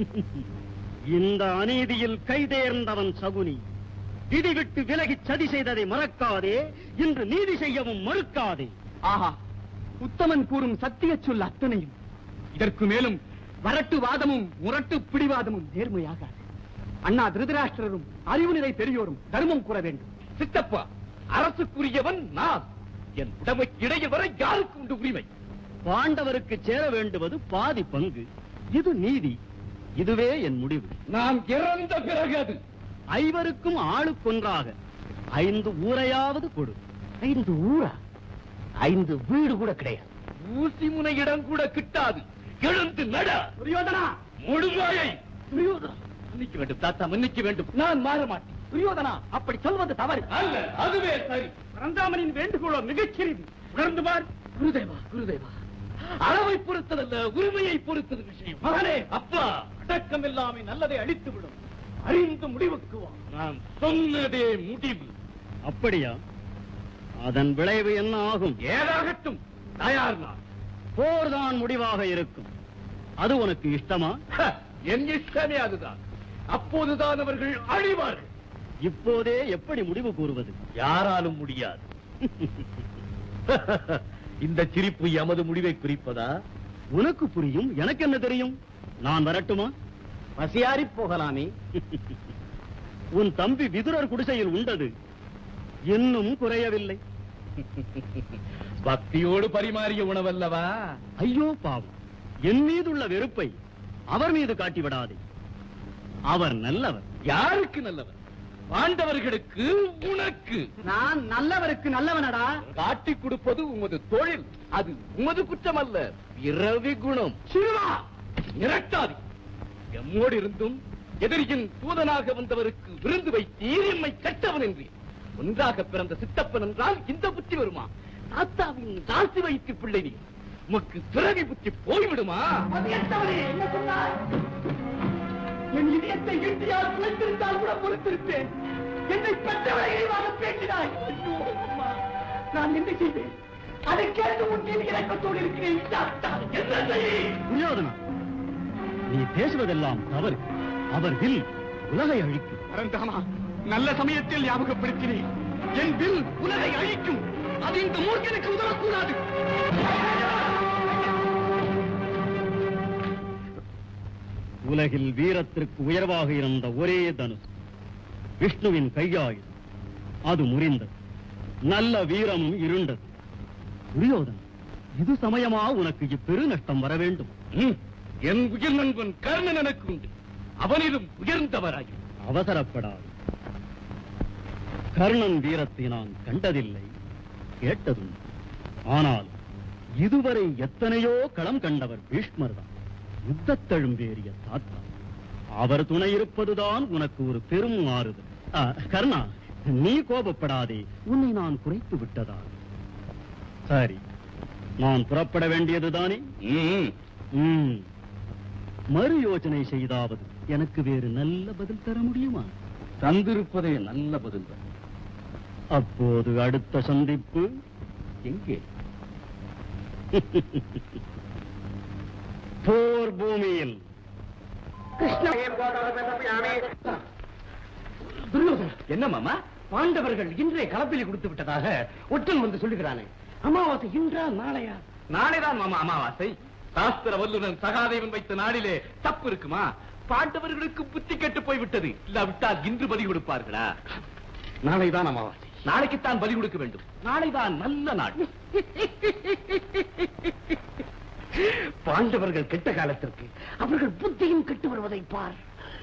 இந்த அநீதியில் கைதேர்ந்தவன் சகுனி விதி விட்டு விலகிச் சதி செய்ததை மறக்காதே இன்று நீதி செய்யவும் மறுக்காதே ஆஹா உத்தமன் கூறும் சத்திய சொல் அத்தனையும் இதற்கு மேலும் வரட்டு வாதமும் முரட்டு பிடிவாதமும் நேர்மையாக அண்ணா திருதராஷ்டிரரும் அறிவு நிலை பெரியோரும் தர்மம் கூற வேண்டும் சித்தப்பா அரசுக்குரியவன் நான் என் உடமைக்கு இடையே வர யாருக்கு உண்டு உரிமை பாண்டவருக்கு சேர வேண்டுவது பாதி பங்கு இது நீதி இதுவே என் முடிவு நான் இறந்த பிறகு அது ஐவருக்கும் ஆளுக்கொன்றாக ஐந்து ஊரையாவது கொடு ஐந்து ஊரா ஐந்து வீடு கூட கிடையாது ஊசி முனை இடம் கூட கிட்டாது எழுந்து நட துரியோதனா முழுவாயை துரியோதனா மன்னிக்க வேண்டும் தாத்தா மன்னிக்க வேண்டும் நான் மாற மாட்டேன் துரியோதனா அப்படி சொல்வது தவறு அல்ல அதுவே சரி பரந்தாமனின் வேண்டுகோளோ மிகச்சிறிது உணர்ந்து பார் குருதேவா குருதேவா அளவை பொறுத்ததல்ல உரிமையை பொறுத்தது விஷயம் மகனே அப்பா அடக்கம் இல்லாமை நல்லதை அழித்து விடும் அறிந்து முடிவுக்கு வா நான் சொன்னதே முடிவு அப்படியா அதன் விளைவு என்ன ஆகும் ஏதாகட்டும் தயார் நான் போர்தான் முடிவாக இருக்கும் அது உனக்கு இஷ்டமா ஹ, என் இஷ்டமே அதுதான் அப்போதுதான் அவர்கள் அழிவார்கள் இப்போதே எப்படி முடிவு கூறுவது யாராலும் முடியாது இந்த சிரிப்பு எமது முடிவை குறிப்பதா உனக்கு புரியும் எனக்கு என்ன தெரியும் நான் வரட்டுமா பசியாரி போகலாமே உன் தம்பி விதுரர் குடிசையில் உண்டது இன்னும் குறையவில்லை பக்தியோடு பரிமாறிய உணவல்லவா ஐயோ பாவம் என் மீதுள்ள வெறுப்பை அவர் மீது காட்டிவிடாதே அவர் நல்லவர் யாருக்கு நல்லவர் பாண்டவர்களுக்கு உனக்கு நான் நல்லவருக்கு நல்லவனடா காட்டிக் கொடுப்பது உமது தொழில் அது உமது குற்றம் அல்ல பிறவி குணம் சிறுவா மிரட்டாதி எம்மோடு இருந்தும் எதிரியின் தூதனாக வந்தவருக்கு விருந்து வைத்தீர் எம்மை கட்டவன் என்று ஒன்றாக பிறந்த சித்தப்பன் என்றால் இந்த புத்தி வருமா தாத்தாவின் ராசி வைத்து பிள்ளை நீ உமக்கு பிறவி புத்தி போய்விடுமா என்ன சொன்னார் என் இதயத்தை இந்தியால் குலைத்திருந்தால் கூட பொறுத்திருப்பேன் என்னை பெற்றவரை இழிவாக பேசினாய் ஐயோ, அம்மா. நான் என்ன செய்வேன் அதை கேட்டு உன் மீது இறக்கத்தோடு இருக்கிறேன் தாத்தா, என்ன செய்ய துரியோதனா நீ பேசுவதெல்லாம் தவறு அவர் வில் உலகை அழிக்கும் பரந்தாமா நல்ல சமயத்தில் ஞாபகப்படுத்தினேன் என் வில் உலகை அழிக்கும் அது இந்த மூர்க்கனுக்கு உதவக்கூடாது உலகில் வீரத்திற்கு உயர்வாக இருந்த ஒரே தனுஷ் விஷ்ணுவின் கையாயுதம் அது முறிந்தது நல்ல வீரமும் இருண்டது துரியோதன் இது சமயமா உனக்கு இப்பெரு நஷ்டம் வர வேண்டும் ம், என் உயிர் நண்பன் கர்ணன் எனக்கு உண்டு அவனிலும் உயர்ந்தவராயும் அவசரப்படாது கர்ணன் வீரத்தை நான் கண்டதில்லை கேட்டதும் ஆனால் இதுவரை எத்தனையோ களம் கண்டவர் பீஷ்மர் தான் யுத்தத் தழும்பேறிய தாத்தா அவர் துணை இருப்பதுதான் உனக்கு ஒரு பெரும் ஆறுதல் ஆ, கர்ணா நீ கோபப்படாதே உன்னை நான் குறைத்து விட்டதா சரி நான் புறப்பட வேண்டியதுதானே ம், ம். மறு யோசனை செய்தாவது எனக்கு வேறு நல்ல பதில் தர முடியுமா தந்திருப்பதே நல்ல பதில் தான். அப்போது அடுத்த சந்திப்பு எங்கே போர் பூமியில் துரியோதனா என்ன மாமா பாண்டவர்கள் இன்றே களப்பிலி கொடுத்து விட்டதாக ஒற்றன் வந்து சொல்லுகிறானே அமாவாசை இன்றா நாளையா நாளைதான் மாமா அமாவாசை சாஸ்திர வல்லுநன் சகாதேவன் வைத்த நாளிலே தப்பு இருக்குமா பாண்டவர்களுக்கு புத்தி கெட்டு போய்விட்டது இல்லாவிட்டால் இன்று பலி கொடுப்பார்களா நாளைதான் அமாவாசை நாளைக்குத்தான் பலி கொடுக்க வேண்டும் நாளைதான் நல்ல நாள் பாண்டவர்கள் கெட்ட காலத்திற்கு அவர்கள் புத்தியும் கெட்டு வருவதை பார்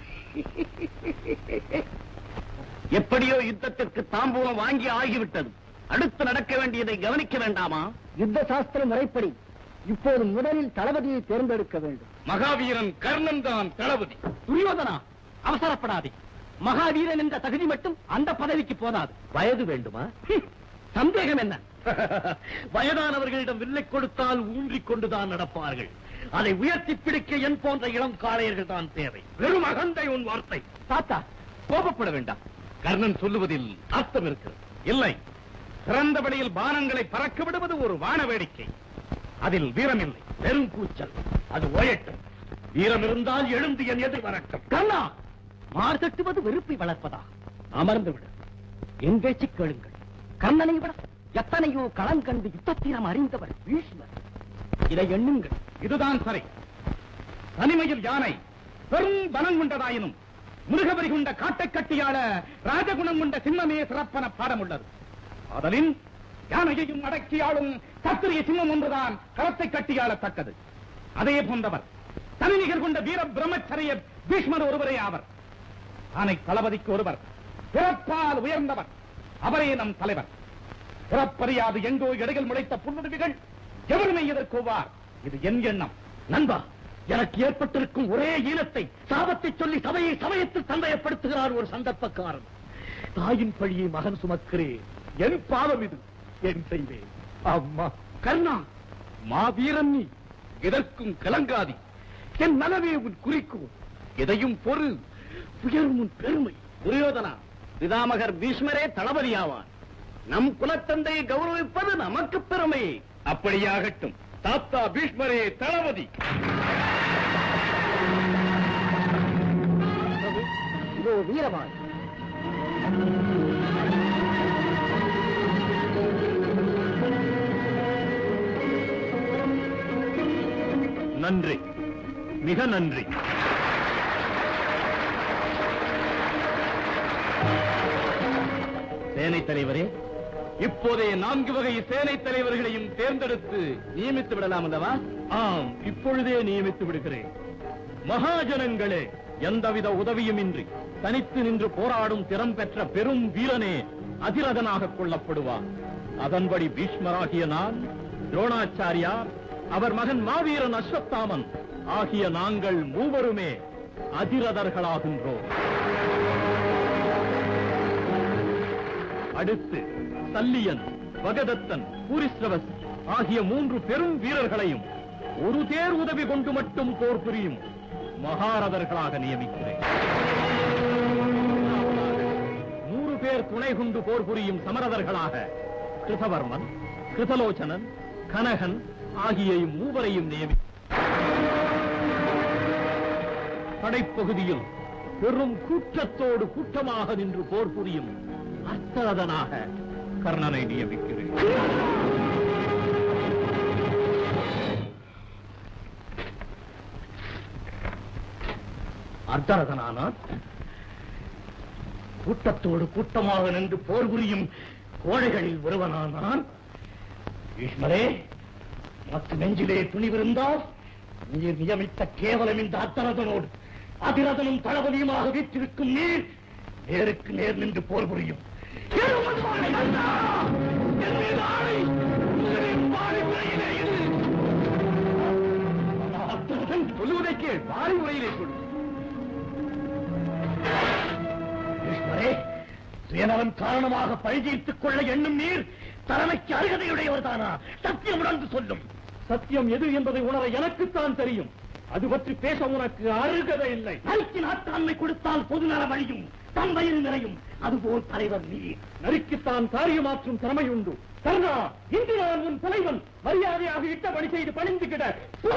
எப்படியோ யுத்தத்திற்கு தாம்பூலம் வாங்கி ஆகிவிட்டது அடுத்து நடக்க வேண்டியதை கவனிக்க வேண்டாமா யுத்த சாஸ்திர முறைப்படி இப்போது முதலில் தளபதியை தேர்ந்தெடுக்க வேண்டும் மகாவீரன் கர்ணன் தான் தளபதி துரியோதனா அவசரப்படாதே மகாவீரன் என்ற தகுதி மட்டும் அந்த பதவிக்கு போதாது வயது வேண்டுமா ஹம், சந்தேகம் என்ன வயதானவர்களிடம் வில்லை கொடுத்தால் ஊன்றிக் கொண்டுதான் நடப்பார்கள் அதை உயர்த்தி பிடிக்க என் போன்ற இளம் காளையர்கள் தான் தேவை வெறும் அகந்தை உன் வார்த்தை தாத்தா கோபப்பட வேண்டாம் கர்ணன் சொல்லுவதில் அர்த்தம் இருக்கிறது இல்லை சிறந்தபடியில் பானங்களை பறக்க விடுவது ஒரு வான வேடிக்கை அதில் வீரமில்லை வெறும் கூச்சல் அது ஓயட்டும் வீரம் இருந்தால் எழுந்து என் எதிர் வரட்டும் கண்ணா மார் தட்டுவது வெறுப்பை வளர்ப்பதா அமர்ந்து விடு என் பேச்சு கேளுங்கள் கண்ணனை விட எத்தனையோ களம் கண்டு யுத்தத்தீரம் அறிந்தவர் பீஷ்மர் இதை எண்ணுங்கள் இதுதான் சரி தனிமையில் யானை பெரும் பலம் கொண்டதாயினும் மிருகவரி கொண்ட காட்டை கட்டியாள ராஜகுணம் கொண்ட சிம்மமே சிறப்பன பாடம் உள்ளது அதனின் யானையையும் அடக்கியாளும் சத்திரிய சிம்மம் ஒன்றுதான் களத்தை கட்டியாளத்தக்கது அதே போன்றவர் தனிநிகர் கொண்ட வீர பிரம்மச்சரிய பீஷ்மர் ஒருவரே ஆவர் ஆனை தளபதிக்கு ஒருவர் பிறப்பால் உயர்ந்தவர் அவரே நம் தலைவர் பிறப்பறியாது எங்கோ இடையில் முளைத்த புல்லுருவிகள் எவருமே எதிர்கொள்வார் இது என் எண்ணம் நண்பா எனக்கு ஏற்பட்டிருக்கும் ஒரே ஈனத்தை சாபத்தை சொல்லி சபையை சமயத்தில் சந்தேகப்படுத்துகிறார் ஒரு சந்தர்ப்பக்காரன் தாயின் பழியை மகன் சுமக்கிறேன் என் பாவம் இது என் செய்வேன் அம்மா கர்ணா மாவீரன் நீ எதற்கும் கலங்காதி என் நலவே உன் குறிக்கோள் எதையும் பொறு உயரும் உன் பெருமை துரியோதனா பிதாமகர் பீஷ்மரே தளபதியாவார் நம் குலத்தந்தையை கௌரவிப்பது நமக்கு பெருமை அப்படியாகட்டும் தாத்தா பீஷ்மரே தளபதி இதோ வீரவாள் நன்றி மிக நன்றி சேனை தலைவரே இப்போதே நான்கு வகை சேனை தலைவர்களையும் தேர்ந்தெடுத்து நியமித்து விடலாம் அல்லவா ஆம் இப்பொழுதே நியமித்து விடுகிறேன் மகாஜனங்களே எந்தவித உதவியுமின்றி தனித்து நின்று போராடும் திறம் பெற்ற பெரும் வீரனே அதிரதனாக கொள்ளப்படுவார் அதன்படி பீஷ்மராகிய நான் துரோணாச்சாரியார் அவர் மகன் மாவீரன் அஸ்வத்தாமன் ஆகிய நாங்கள் மூவருமே அதிரதர்களாகின்றோம் அடுத்து சல்லியன் வகதத்தன் பூரிஸ்ரவஸ் ஆகிய மூன்று பெரும் வீரர்களையும் ஒரு தேர் உதவி கொண்டு மட்டும் போர் புரியும் மகாரதர்களாக நியமிக்கிறேன் நூறு பேர் துணை கொண்டு போர் புரியும் சமரதர்களாக கிருதவர்மன் கிருதலோச்சனன் கனகன் ஆகிய மூவரையும் நியமி படைப்பகுதியில் பெரும் கூட்டத்தோடு கூட்டமாக நின்று போர் புரியும் அர்த்தரதனாக கர்ணனை நியமிக்கிறேன் அர்த்தரதனானால் கூட்டத்தோடு கூட்டமாக நின்று போர் புரியும் கோழைகளில் ஒருவனானான் ஈஸ்வரே மற்ற நெஞ்சிலே துணிவிருந்தால் நீர் நியமித்த கேவலம் இந்த அத்தரதனோடு அதிரதனும் தளபதியுமாக வீற்றிருக்கும் நீர் நேருக்கு நேர் நின்று போர் புரியும் எருமன்வாளை அண்ணா! என் மீது ஆணை! உங்களின் வாழை உரையிலே இது! ஆனால் அத்தரதன் சொல்லுவதை கேள் வாரி உரையிலே கொடு ஈஸ்வரே சுயநலம் காரணமாக பழிதீர்த்துக் கொள்ள எண்ணும் நீர் தலைமைக்கு அருகதையுடையவர் தானா சத்தியம் உணர்ந்து சொல்லும் சத்தியம் எது என்பதை உணர எனக்குத்தான் தெரியும் அது பற்றி பேச உனக்கு அருகதை இல்லை நரிக்கு நாட்டாண்மை கொடுத்தால் பொது நலம் அழியும் தன் வயிறு நிறையும் அதுபோல் தலைவர் நீர் நரிக்குத்தான் காரியமாற்றும் திறமை உண்டு கர்ணா இன்று நான் உன் தலைவன் மரியாதையாக இட்ட பணி செய்து பணிந்து கிட போ!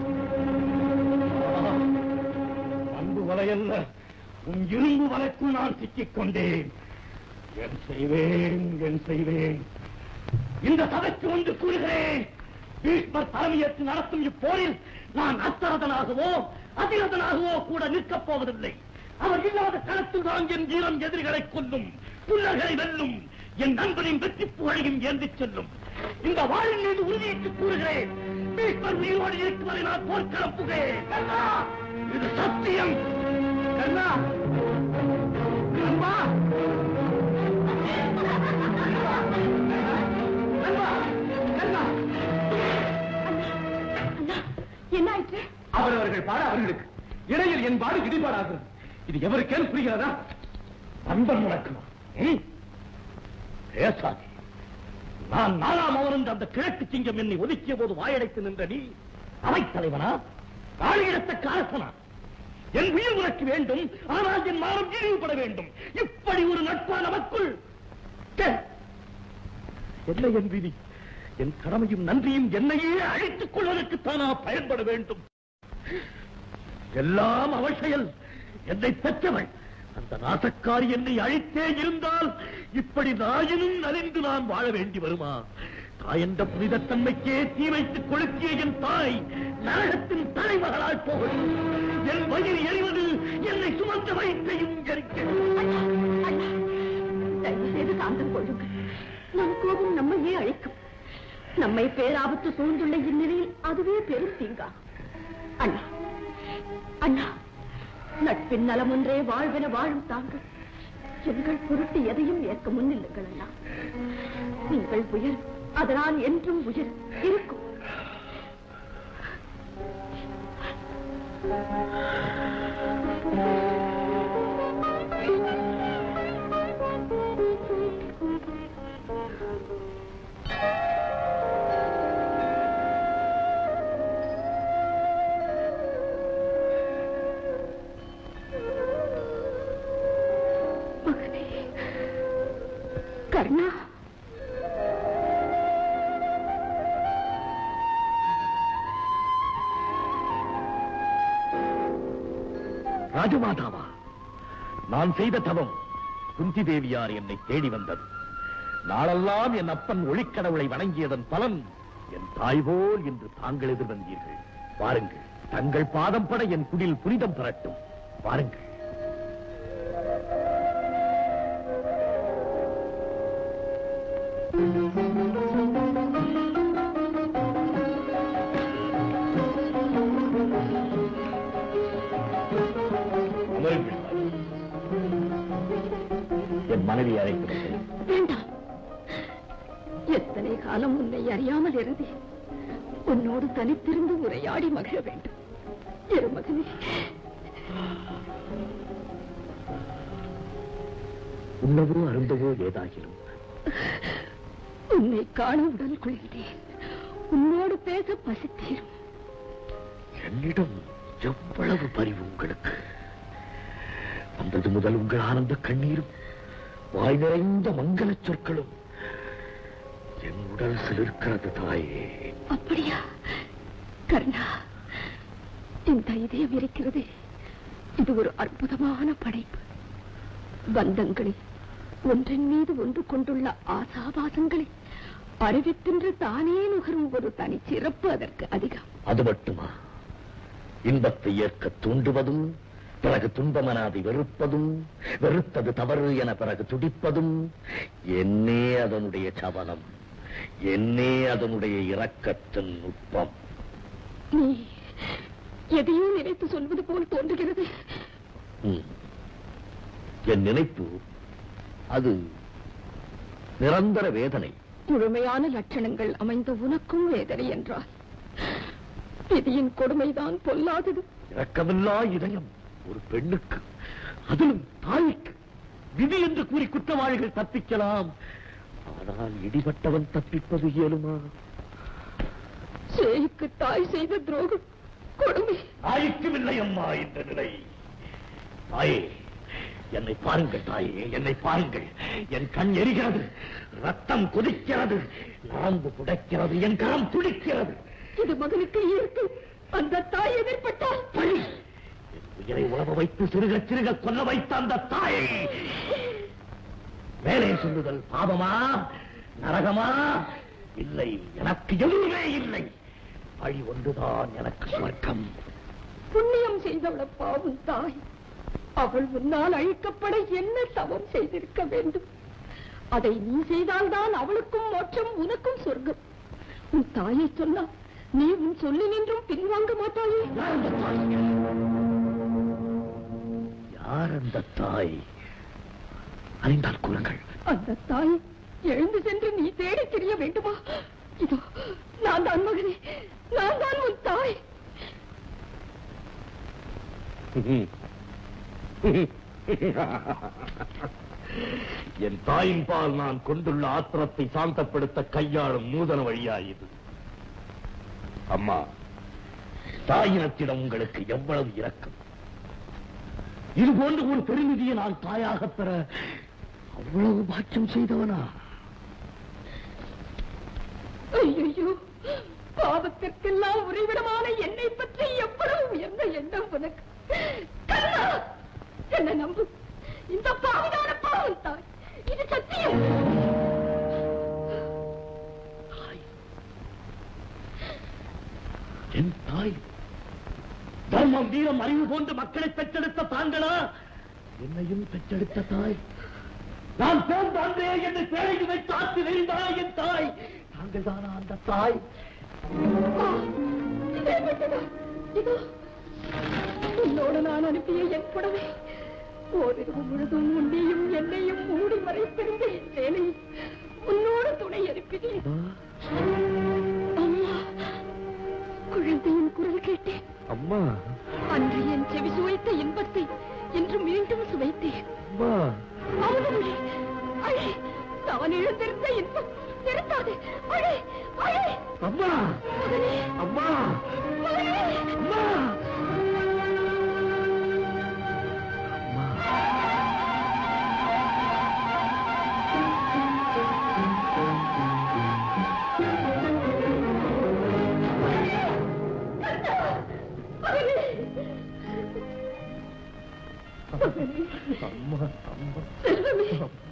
ஆ, அன்பு வலையல்ல உன் இரும்பு வலைக்குள் நான் சிக்கிக் கொண்டேன் என் செய்வேன் என் செய்வேன் இந்த சபைக்கு வந்து கூறுகிறேன் பீஷ்மர் தலைமையேற்று நடத்தும் இப்போரில் நான் அத்தரதனாகவோ அதிரதனாகவோ கூட நிற்கப் போவதில்லை அவர் இல்லாத களத்தில் தான் என் வீரம் எதிரிகளை கொல்லும் புல்லர்களை வெல்லும் என் நண்பனின் வெற்றி புகழையும் ஏந்திச் செல்லும் இந்த வாழின் மீது உறுதியிட்டு கூறுகிறேன் பீஷ்மர் உயிரோடு இருக்கும் வரை நான் போர்க்களம் புகிறேன் கண்ணா, இது சத்தியம் கண்ணா கண்ணா கண்ணா கண்ணா அண்ணா என்ன ஆயிற்று அவரவர்கள் பாட அவர்களுக்கு இடையில் என் பாடு இடிபாடாகிறது இது எவருக்கேன் புரிகிறதா நண்பன் முழக்கமா ம்? பேசாதே நான் நாலாம் அவருந்து அந்த கிழக்கு சிங்கம் என்னை ஒதுக்கிய போது வாயடைத்து நின்ற நீ அவைத் தலைவனா காளியிடத்தக்க அரசனா என் உயிர் உனக்கு வேண்டும் ஆனால் என் மானம் இழிவுபட வேண்டும் இப்படி ஒரு நட்பா நமக்குள் ச்சே! என்ன என் விதி என் கடமையும் நன்றியும் என்னையே அழித்துக் கொள்வதற்குத்தானா பயன்பட வேண்டும் எல்லாம் அவள் செயல் என்னை பெற்றவள் அந்த நாசக்காரி என்னை அழித்தே இருந்தால் இப்படி நாயினும் நலிந்து நான் வாழ வேண்டி வருமா தாய் என்ற புனிதத்தன்மைக்கே தீ வைத்துக் கொளுத்திய என் தாய் நரகத்தின் தலைமகளால் போகும் என் வயிறு எறிவது என்னை சுமந்த வயிற்றையும் எரிக்கிறது அண்ணா, அண்ணா, தயவு செய்து சாந்தம் கொள்ளுங்கள் நம் கோபம் நம்மையே அழைக்கும் நம்மை பேராபத்து சூழ்ந்துள்ள இந்நிலையில் அதுவே பெரும் தீங்கா அண்ணா அண்ணா நட்பின் நலம் ஒன்றே வாழ்வென வாழும் தாங்கள் எங்கள் பொருட்டு எதையும் ஏற்க முன்னில்லுங்கள் அண்ணா நீங்கள் உயர் அதனால் என்றும் உயர் இருக்கும் மகனே கர்ணா ராஜமாதாவா நான் செய்த தவம் குந்தி தேவியார் என்னை தேடி வந்தது நாளெல்லாம் என் அப்பன் ஒளிக்கடவுளை வணங்கியதன் பலன் என் தாய் போல் என்று தாங்கள் எதிர்வந்தீர்கள் வாருங்கள் தங்கள் பாதம் பட என் குடில் புனிதம் பெறட்டும் வாருங்கள் அமருங்கள். என் மனைவி அழைக்கிறது வேண்டாம் எத்தனை காலம் உன்னை அறியாமல் இருந்தேன் உன்னோடு தனித்திருந்து உரையாடி மகிழ வேண்டும் இரு மகனே உண்ணவோ அருந்தவோ ஏதாகிலும் உன்னை காண உடல் குளிர்ந்தேன் உன்னோடு பேச பசித்தீரும் என்னிடம் எவ்வளவு பரிவு உங்களுக்கு வந்தது முதல் உங்கள் ஆனந்த கண்ணீரும் வாய் நிறைந்த மங்கள சொற்களும் என் உடல் சிலிர்க்கிறது தாயே அப்படியா கர்ணா இந்த இதயம் இருக்கிறது இது ஒரு அற்புதமான படைப்பு பந்தங்களை ஒன்றின் மீது ஒன்று கொண்டுள்ள ஆசாபாசங்களை அறிவித்தின்று தானே நுகரும் ஒரு தனி சிறப்பு அதற்கு அதிகம் அது மட்டுமா இன்பத்தை ஏற்க தூண்டுவதும் பிறகு துன்பமனாதி வெறுப்பதும் வெறுத்தது தவறு என பிறகு துடிப்பதும் என்னே அதனுடைய சபலம் என்னே அதனுடைய இரக்கத்தின் நுட்பம் நீ எதையோ நினைத்து சொல்வது போல் தோன்றுகிறது ம். என் நினைப்பு அது நிரந்தர வேதனை முழுமையான லட்சணங்கள் அமைந்த உனக்கும் வேதனை என்றால் விதியின் கொடுமைதான் பொல்லாதது இரக்கமில்லா இதயம் ஒரு பெண்ணுக்கு அதிலும் தாய்க்கு விதி என்று கூறி குற்றவாளிகள் தப்பிக்கலாம் ஆனால் இடிபட்டவன் தப்பிப்பது இயலுமா சேய்க்கு தாய் செய்த துரோகம் கொடுமை தாய்க்கும் இல்லை அம்மா இந்த நிலை தாயே என்னை பாருங்கள் தாயே என்னை பாருங்கள் என் கண் எரிகிறது ரத்தம் கொதிக்கிறது நரம்பு புடைக்கிறது என் கரம் துடிக்கிறது இது மகனுக்கு இயற்கை அந்த தாய் எதிர்பட்டால் பழி என் உயிரை உழவ வைத்து சிறுக சிறுக கொல்ல வைத்த அந்த தாயை மேலே சொல்லுதல் பாவமா நரகமா இல்லை எனக்கு எதுவுமே இல்லை வழி ஒன்றுதான் எனக்கு சுவர்க்கம் புண்ணியம் செய்தவள பாவம் தாய் அவள் உன்னால் அழிக்கப்பட என்ன தவம் செய்திருக்க வேண்டும் அதை நீ செய்தால்தான் அவளுக்கும் மோட்சம் உனக்கும் சொர்க்கம் உன் தாயை சொன்னா நீ உன் சொல்லி நின்றும் பின்வாங்க மாட்டாயே யார் அந்த தாய் யார் அந்த தாய் அறிந்தால் கூறுங்கள் அந்த தாய் எழுந்து சென்று நீ தேடி தெரிய வேண்டுமா இதோ நான் தான் மகனே நான் தான் உன் தாய் என் தாயின் பால் நான் கொண்டுள்ள ஆத்திரத்தை சாந்தப்படுத்த கையாளும் நூதன வழியா இது அம்மா தாயினத்திடம் உங்களுக்கு எவ்வளவு இரக்கம் இது போன்ற ஒரு பெருநிதியை நான் தாயாக பெற அவ்வளவு பாக்கியம் செய்தவனா ஐயோ பாவத்திற்கெல்லாம் உறைவிடமான என்னை பற்றி எவ்வளவு உயர்ந்த எண்ணம் உனக்கு கண்ணா, என்னை நம்பு இந்த பாவிதான பாவம் தாய் இது சத்தியம் தாய் என் தாய் தர்மம் வீரம் அறிவு போன்ற மக்களை பெற்றெடுத்த தாங்களா என்னையும் பெற்றெடுத்த தாய் நான் பிறந்த அன்றே என்னை பேழைக்கு வைத்து ஆற்றி நெறிந்தாய் என் தாய் தாங்கள் தானா அந்த தாய் ஆ, இதே மட்டுமா? இதோ உன்னோடு நான் அனுப்பிய என் புடவை ஓரிரவு முழுதும் உன்னையும் என்னையும் மூடி மறைத்திருந்த என் வேலையை உன்னோடு துணை அனுப்பினேன் அம்மா குழந்தையின் குரல் கேட்டேன் அம்மா அன்று என் செவி சுவைத்த இன்பத்தை இன்று மீண்டும் சுவைத்தேன் அம்மா அமுதமொழி அழே நான் இழந்திருந்த இன்பம் நிறுத்தாது அழே அழே அம்மா மகனே அம்மா மகனே அம்மா அம்மா அம்மா செல்வமே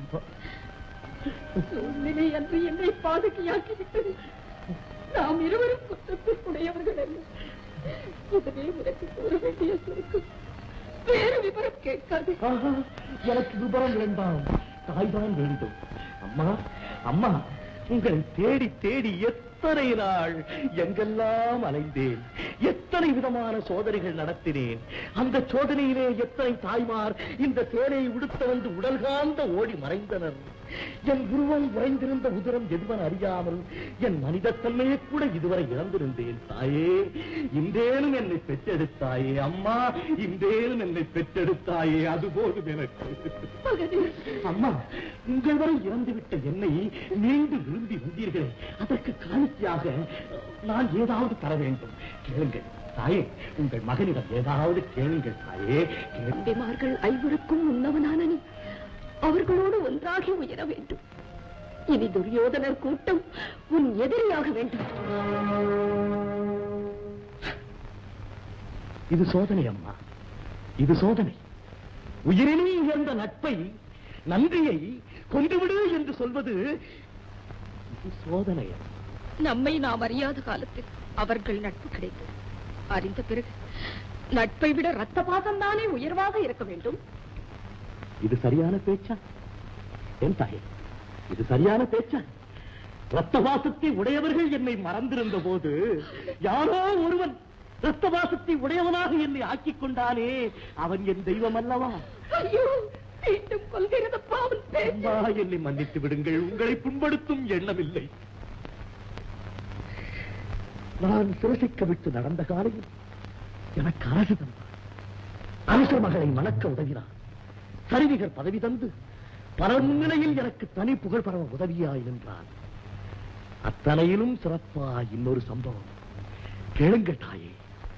சூழ்நிலை அன்று என்னை பாதகியாக்கி விட்டது நாம் இருவரும் குற்றத்திற்குடையவர்கள் அல்ல இதனை உனக்கு கூற வேண்டிய சுருக்கம் வேறு விவரம் கேட்காது ஆஹா, எனக்கு விபரம் வேண்டாம் தாய்தான் வேண்டும் அம்மா அம்மா உங்களை தேடி தேடி எத்தனை எத்தனை நாள் எங்கெல்லாம் அலைந்தேன் எத்தனை விதமான சோதனைகள் நடத்தினேன் அந்த சோதனையிலே எத்தனை தாய்மார் இந்த சேலையை உடுத்த வந்து உடல் காந்த ஓடி மறைந்தனர் என் உருவம் உறைந்திருந்த உதிரம் எதுவன் அறியாமல் என் மனிதத்தன்மையை கூட இதுவரை இழந்திருந்தேன் தாயே இந்தேனும் என்னை பெற்றெடுத்தாயே அம்மா இந்தேனும் என்னை பெற்றெடுத்தாயே அது போதும் எனக்கு அம்மா உங்கள் வரை இறந்துவிட்ட என்னை மீண்டும் விரும்பி வந்தீர்களே அதற்கு காணிக்கையாக நான் ஏதாவது தர வேண்டும் கேளுங்கள் தாயே உங்கள் மகனிடம் ஏதாவது கேளுங்கள் தாயே கேளுங்கள். தம்பிமார்கள் ஐவருக்கும் உன்னவனான நீ அவர்களோடு ஒன்றாகி உயர வேண்டும் இனி துரியோதனர் கூட்டம் உன் எதிரியாக வேண்டும் இது சோதனை அம்மா இது சோதனை உயிரினே உயர்ந்த நட்பை நன்றியை கொன்றுவிடு என்று சொல்வது இது சோதனை அம்மா. நம்மை நாம் அறியாத காலத்தில் அவர்கள் நட்பு கிடைத்தது அறிந்த பிறகு நட்பை விட ரத்த பாசம் தானே உயர்வாக இருக்க வேண்டும் இது சரியான பேச்சா என் தாயே இது சரியான பேச்சா ரத்தவாசத்தை உடையவர்கள் என்னை மறந்திருந்த போது யாரோ ஒருவன் ரத்தவாசத்தை உடையவனாக என்னை ஆக்கிக் கொண்டானே அவன் என் தெய்வம் அல்லவா ஐயோ மீண்டும் கொள்கிறது பாவன் அம்மா என்னை மன்னித்து விடுங்கள் உங்களை புண்படுத்தும் எண்ணமில்லை நான் சிரசிக்க விட்டு நடந்த காலையில் எனக்கு அரசு தந்தார் அரச மகளை மணக்க உதவினார் சரிவிகர் பதவி தந்து பல முன்னிலையில் எனக்கு தனி புகழ் பரவ உதவியாய் நின்றான் அத்தனையிலும் சிறப்பா இன்னொரு சம்பவம் கேளுங்கள் தாயே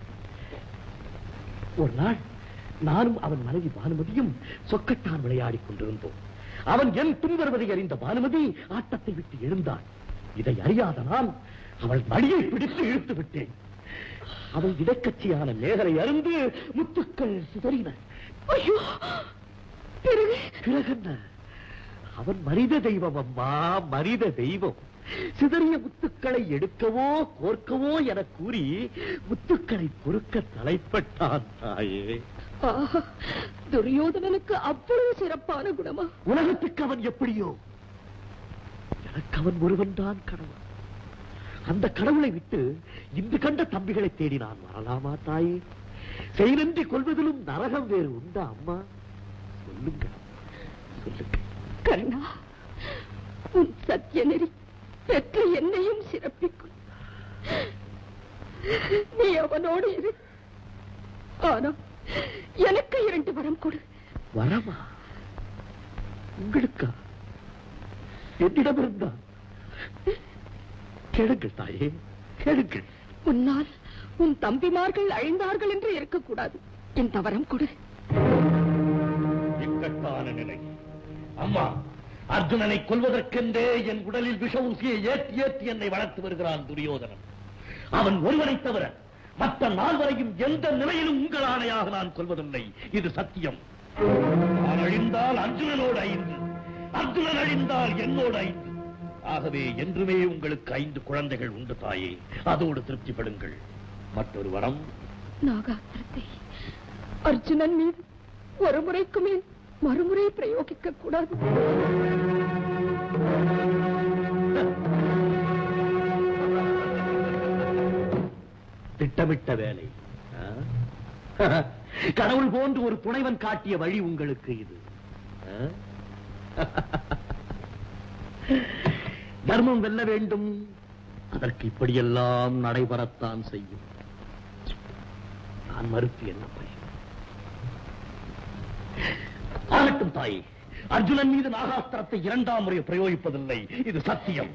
ஒரு நாள் நானும் அவன் மனைவி பானுமதியும் சொக்கட்டான் விளையாடிக் கொண்டிருந்தோம் அவன் என் துன்பருவதை அறிந்த பானுமதி ஆட்டத்தை விட்டு எழுந்தாள் இதை அறியாத நான் அவள் மடியை பிடித்து இழுத்து விட்டேன் அவள் இடக்கட்சியான மேகலை அருந்து முத்துக்கள் சிதறின ஐயோ பிறகு பிறகென்ன அவன் மனித தெய்வம் அம்மா மனித தெய்வம் சிதறிய முத்துக்களை எடுக்கவோ கோர்க்கவோ என கூறி முத்துக்களை பொறுக்க தலைப்பட்டான் தாயே ஆஹா, துரியோதனனுக்கு அவ்வளவு சிறப்பான குணமா உலகத்துக்கு அவன் எப்படியோ எனக்கு அவன் ஒருவன் தான் கடவுள் அந்த கடவுளை விட்டு இன்று கண்ட தம்பிகளை தேடி நான் வரலாமா தாயே செயலன்றி கொள்வதிலும் நரகம் வேறு உண்டா அம்மா சொல்லுங்க சொல்லுங்க கர்ணா உன் சத்திய நெறி பெற்ற என்னையும் சிறப்பிக்கும் நீ அவனோடு இரு ஆனா எனக்கு இரண்டு வரம் கொடு வரமா உங்களுக்கா என்னிடம் இருந்தா கேளுங்கள் தாயே கேளுங்கள் உன்னால் உன் தம்பிமார்கள் அழிந்தார்கள் என்று இருக்கக்கூடாது என் தவறம் கொடு இக்கட்டான நிலை அம்மா அர்ஜுனனை கொல்வதற்கென்றே என் உடலில் விஷ ஊசியை ஏற்றி ஏற்றி என்னை வளர்த்து வருகிறான் துரியோதனன் அவன் ஒருவனை தவிர மற்ற நால்வரையும் எந்த நிலையிலும் உங்கள் ஆணையாக நான் கொல்வதில்லை இது சத்தியம் நான் அழிந்தால் அர்ஜுனனோடு ஐந்து அர்ஜுனன் அழிந்தால் என்னோடு ஐந்து ஆகவே என்றுமே உங்களுக்கு ஐந்து குழந்தைகள் உண்டு தாயே அதோடு திருப்திப்படுங்கள் மற்றொரு வரம் நாகாத்திரத்தை அர்ஜுனன் மீது ஒரு முறைக்கு மேல் மறுமுறை பிரயோகிக்க கூடாது திட்டமிட்ட வேலை ஆ? கடவுள் போன்று ஒரு துணைவன் காட்டிய வழி உங்களுக்கு இது ஆ? தர்மம் வெல்ல வேண்டும் அதற்கு இப்படியெல்லாம் நடைபெறத்தான் செய்யும் நான் மறுத்து என்ன பயன் ஆகட்டும் தாயே அர்ஜுனன் மீது நாகாஸ்திரத்தை இரண்டாம் முறை பிரயோகிப்பதில்லை இது சத்தியம்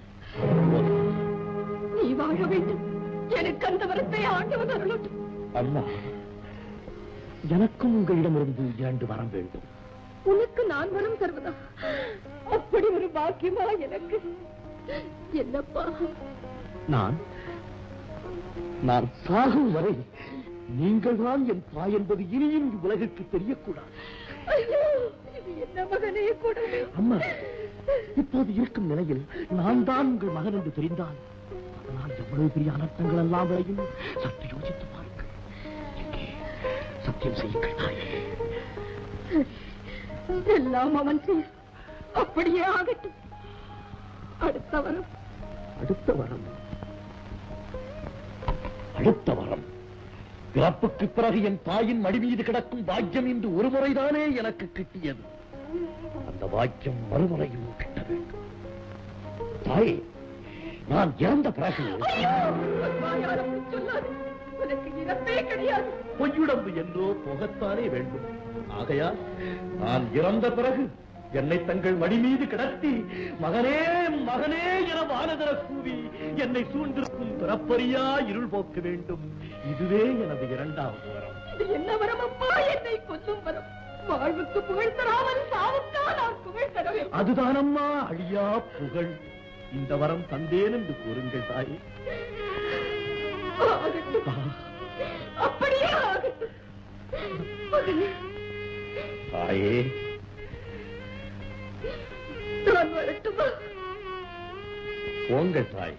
நீ வாழ வேண்டும் எனக்கு அந்த வரத்தை ஆண்டவன் அருளட்டும் அம்மா எனக்கும் உங்களிடமிருந்து இரண்டு வரம் வேண்டும் உனக்கு நான் வரம் தருவதா அப்படி ஒரு பாக்கியமா எனக்கு என்னப்பா நான் நான் சாகும் வரை நீங்கள் தான் என் தாய் என்பது இனியும் உலகிற்கு தெரியக்கூடாது ஐயோ இது என்ன மகனே கொடுமை அம்மா இப்போது இருக்கும் நிலையில் நான் தான் உங்கள் மகன் என்று தெரிந்தால் அதனால் எவ்வளவு பெரிய அனர்த்தங்கள் எல்லாம் விளையும் சற்று யோசித்து பாருங்கள் எங்கே? சத்தியம் செய்யுங்கள் தாயே எல்லாம் அவன் செய்ய அப்படியே ஆகட்டும் அடுத்த வரம் அடுத்த வரம் அடுத்த வரம் பிறப்புக்கு பிறகு என் தாயின் மடி மீது கிடக்கும் பாக்கியம் இன்று ஒரு முறைதானே எனக்கு கிட்டியது அந்த பாக்கியம் மறுமுறையும் கிட்ட வேண்டும் தாயே நான் இறந்த பிறகு உனக்கு இறப்பே கிடையாது பொய்யுடம்பு என்றோ போகத்தானே வேண்டும் ஆகையால் நான் இறந்த பிறகு என்னை தங்கள் மடி மீது கிடத்தி மகனே மகனே என வானதர கூவி என்னை சூழ்ந்திருக்கும் பிறப்பறியா இருள் போக்க வேண்டும் இதுவே எனது இரண்டாவது வரம் இது என்ன வரம் அப்பா என்னை கொல்லும் வரம் வாழ்வுக்கு புகழ் தராமல் சாவுக்கா நான் புகழ் தர வேண்டும் அதுதானம்மா அழியா புகழ் இந்த வரம் தந்தேன் என்று கூறுங்கள் தாயே ஆகட்டும். அப்படியே ஆகட்டும் மகனே, தாயே நான் வரட்டுமா போங்கள் தாயே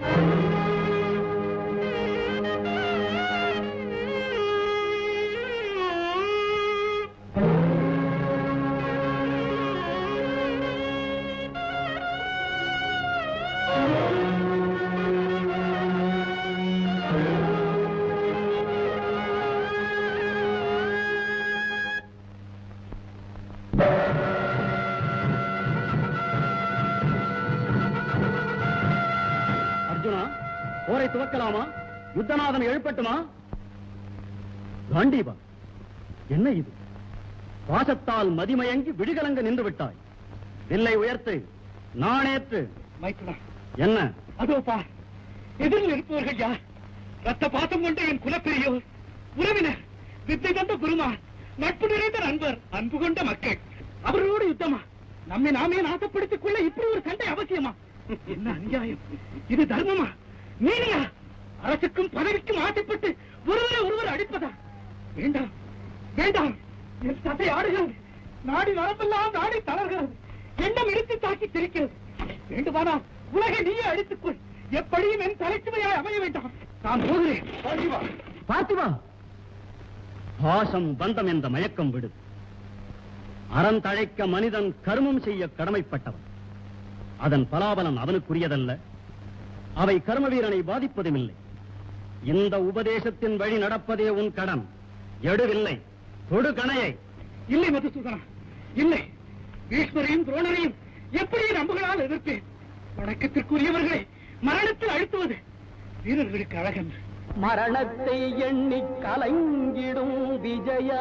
அர்ஜுனா போரை துவக்கலாமா யுத்தநாதன் எழுப்பட்டுமா காண்டீபா என்ன இது பாசத்தால் மதிமயங்கி விடுகலங்க நின்று விட்டாய் வில்லை உயர்த்து நாணேற்று மைத்துனா என்ன அதோ பார் எதிரில் இருப்பவர்கள் யார் ரத்த பாசம் கொண்ட என் குலப்பெரியோர் உறவினர் வித்தை தந்த குருமா நட்பு நிறைந்த நண்பர் அன்பு கொண்ட மக்கள் அவர்களோடு யுத்தமா நம்மை நாமே நாசப்படுத்திக் கொள்ள இப்படி ஒரு சண்டை அவசியமா என்ன அநியாயம் இது தர்மமா நீதியா அரசுக்கும் பதவிக்கும் ஆசைப்பட்டு ஒருவரை ஒருவர் அடிப்பதா வேண்டாம் வேண்டாம் என் சட்டை ஆடுகிறது நாடி நரம்பெல்லாம் நாடி தளர்கிறது எண்ணம் எடுத்து தாக்கி திரிக்கிறது வேண்டுமானால் உலகை நீயே அடித்துக்கொள் எப்படியும் என் தலைச்சுமையாய் அமைய வேண்டாம் நான் போகிறேன் பார்த்திபா. பார்த்திவா பாசம் பந்தம் என்ற மயக்கம் விடு அறம் தழைக்க மனிதன் கருமம் செய்ய கடமைப்பட்டவன் அதன் பலாபலன் அவனுக்குரியதல்ல அவை கர்ம வீரனை பாதிப்பதுமில்லை இந்த உபதேசத்தின் வழி நடப்பதே உன் கடன் எடுவில்லை தொடு கணையை இல்லை மதுசூதனா இல்லை பீஷ்மரையும் துரோணரையும் எப்படி நம்புகளால் எதிர்ப்பேன் வணக்கத்திற்குரியவர்களை மரணத்தில் அழுத்துவது வீரர்களுக்கு அழகன்று மரணத்தை எண்ணி கலங்கிடும் விஜய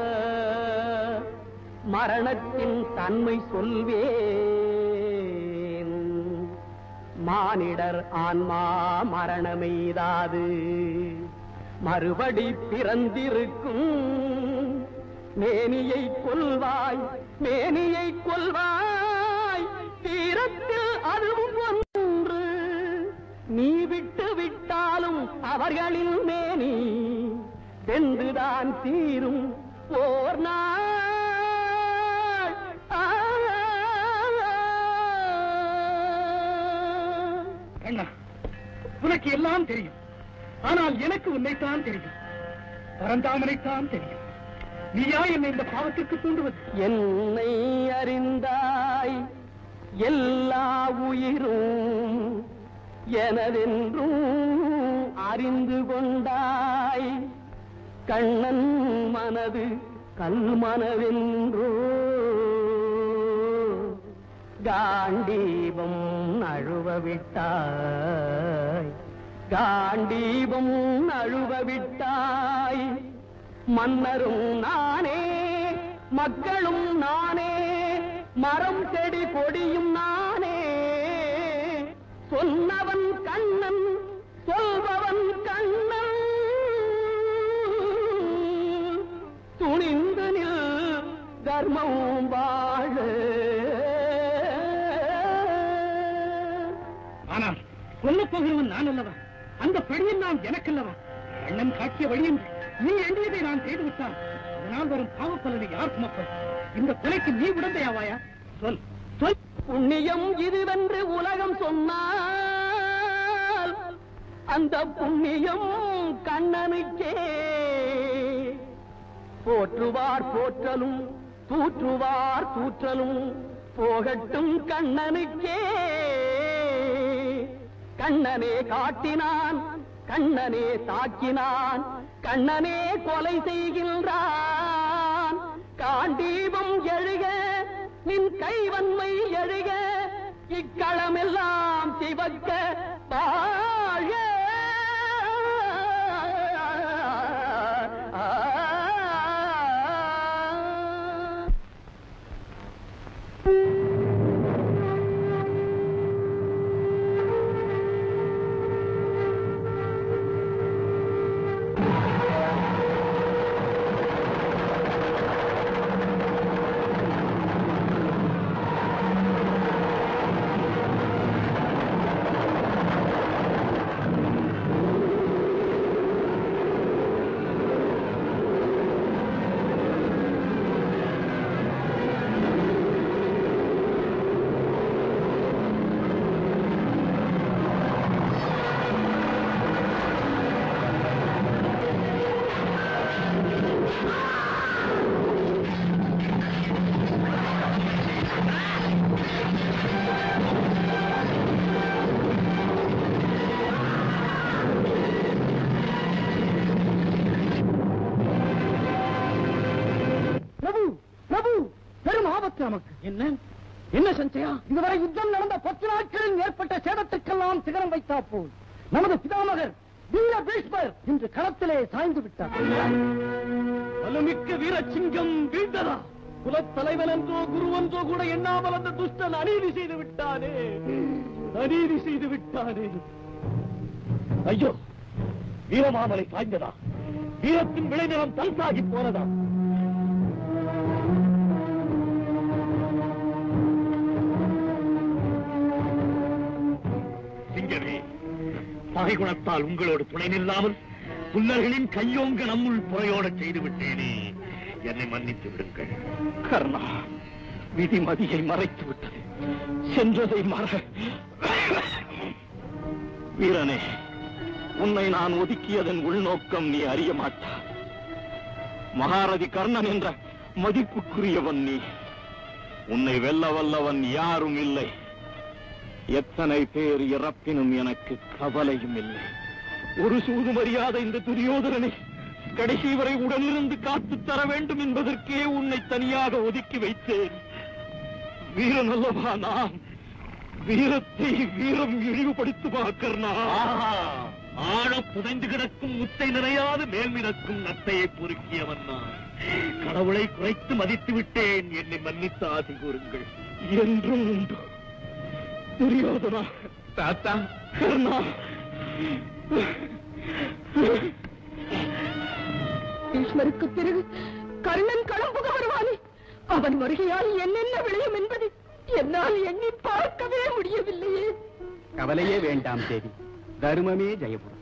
மரணத்தின் தன்மை சொல்வேன் மானிடர் ஆன்மா மரணமெய்தாது மறுபடி பிறந்திருக்கும் மேனியை கொல்வாய் மேனியை கொல்வாய் தீரத்தில் அதுவும் ஒன்று நீ விட்டு விட்டாலும் அவர்களின் மேனி வென்றுதான் தீரும் போர் நாள் ஆ. அண்ணா உனக்கு எல்லாம் தெரியும் ஆனால் எனக்கு உன்னைத்தான் தெரியும் பரந்தாமனைத்தான் தெரியும் நீயா என்னை இந்த பாவத்திற்கு தூண்டுவது என்னை அறிந்தாய் எல்லா உயிரும் எனதென்றும் அறிந்து கொண்டாய் கண்ணன் மனது கல்மனவென்றோ காண்டீபம் நழுவ விட்டாய் காண்டீபம் நழுவ விட்டாய் மன்னரும் நானே மக்களும் நானே மரம் செடி கொடியும் நானே சொன்னவன் கண்ணன் சொல்பவன் கண்ணன் துணிந்து நில் தர்மம் வாழ ஆனால் கொல்லப் போகிறவன் நான் அல்லவா அந்த பழியில் நான் எனக்கல்லவா அண்ணன் காட்டிய வழியும் நீ எண்ணியதை நான் செய்து விட்டான் அதனால் வரும் பாவப்பலனை யார் சுமப்பது இந்த கொலைக்கு நீ உடந்தையாவாயா சொல் சொல் புண்ணியம் இதுவென்று உலகம் சொன்னால் அந்த புண்ணியம் கண்ணனுக்கே போற்றுவார் போற்றலும் தூற்றுவார் தூற்றலும் போகட்டும் கண்ணனுக்கே கண்ணனே காட்டினான் கண்ணனே தாக்கினான் கண்ணனே கொலை செய்கின்றான் காண்டீபம் எழுக நின் கைவன்மை எழுக இக்களமெல்லாம் சிவக்க வாழ பிரபு பிரபு பெரும் ஆபத்து நமக்கு என்ன என்ன சஞ்சயா இதுவரை யுத்தம் நடந்த பத்து நாட்களில் ஏற்பட்ட சேதத்துக்கெல்லாம் சிகரம் வைத்தா போல் நமது பிதாமகர் வீர பீஷ்மர் இன்று களத்திலே சாய்ந்து விட்டார் வலுமிக்க வீரசிங்கம் வீழ்ந்ததா குலத்தலைவன் என்றோ குரு என்றோ கூட எண்ணாமல் அந்த துஷ்டன் அநீதி செய்து விட்டானே அநீதி செய்து விட்டானே ஐயோ வீரமாமலை சாய்ந்ததா வீரத்தின் விளைநிலம் தல்சாகி போனதா சிங்கமே பகைகுணத்தால் உங்களோடு துணை நில்லாமல் புல்லர்களின் கையோங்க நம்முள் புறையோட செய்து விட்டேனே என்னை மன்னித்து விடுங்கள் கர்ணா விதி மதியை மறைத்து விட்டது சென்றதை மற வீரனே உன்னை நான் ஒதுக்கியதன் உள்நோக்கம் நீ அறிய மாட்டாய் மகாரதி கர்ணன் என்ற மதிப்புக்குரியவன் நீ உன்னை வெல்ல வல்லவன் யாரும் இல்லை எத்தனை பேர் இறப்பினும் எனக்கு கவலையும் இல்லை ஒரு சூது மரியாதை இந்த துரியோதரனை கடைசி வரை உடனிருந்து காத்து தர வேண்டும் என்பதற்கே உன்னை தனியாக ஒதுக்கி வைத்தேன் வீரன் அல்லவா நான் வீரத்தை வீரம் இழிவுபடுத்துமா கர்ணா ஆஹா ஆழ புதைந்து கிடக்கும் முத்தை நிறையாத மேல் மிதக்கும் நத்தையை பொறுக்கியவன் நான் கடவுளை குறைத்து மதித்து விட்டேன் என்னை மன்னித்து ஆசி கூறுங்கள் என்றும் உண்டு துரியோதனா தாத்தா கர்ணா ஈஸ்வருக்கு பிறகு கர்ணன் களம்புக வருவானே அவன் வருகையால் என்னென்ன விளையும் என்பதை என்னால் எண்ணி பார்க்கவே முடியவில்லையே கவலையே வேண்டாம் தேவி தர்மமே ஜெயபுரம்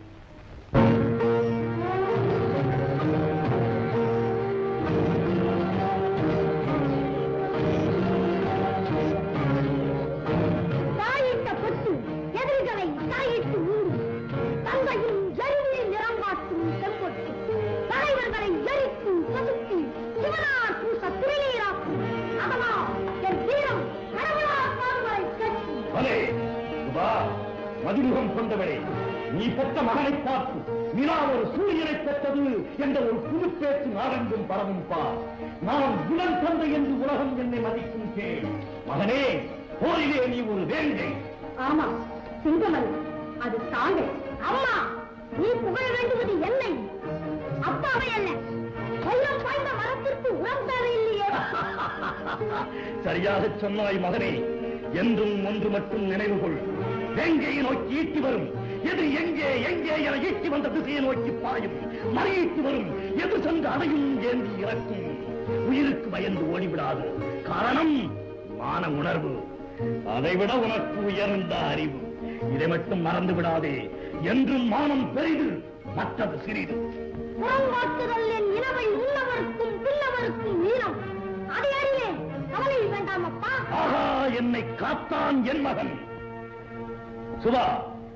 தாயிட்ட கொட்டு எதிரிகளை தாயிட்டு ஊடும் தங்கையும் எரிவில் நிறங்காட்டும் செம்பொட்டு தலைவர்களை எரித்து பசுத்தி சிவனார் பூச திருநீராக்கும் அதனால் என் வீரம் கடவுளார் பாடுவரை கட்சி பலே சுபா மதிமுகம் கொண்டவளே நீ பெற்ற மகனை பார்த்து நிலா ஒரு சூரியனை பெற்றது என்ற ஒரு புது பேச்சு நாடெங்கும் பரவும் பார் நான் குணம் தந்தை என்று உலகம் என்னை மதிக்கும் கேள் மகனே போரிலே நீ ஒரு வேங்கை ஆமா சிங்கமன் அது தாங்கள் அம்மா நீ புகழ வேண்டுவது என்னை அப்பாவை அல்ல வெள்ளம் பாய்ந்த மரத்திற்கு உரம் தேவையில்லையே சரியாக சொன்னாய் மகனே என்றும் ஒன்று மட்டும் நினைவு கொள் வேங்கையை நோக்கி ஈட்டி வரும் எது எங்கே எங்கே என ஈட்டி வந்த திசையை நோக்கி பாயும் மறையிட்டு வரும் எது சென்று அடையும் ஏந்தி இறக்கும் உயிருக்கு பயந்து ஓடிவிடாது காரணம் மான உணர்வு அதைவிட உனக்கு உயர்ந்த அறிவு இதை மட்டும் மறந்து விடாதே என்றும் மானம் பெரிது மற்றது சிறிது புறங்காட்டுதல் என் இனவை உள்ளவருக்கும் பின்னவருக்கும் வீரம் அதை அறிவேன் கவலை வேண்டாம் அப்பா ஆஹா என்னை காத்தான் என் மகன் சுபா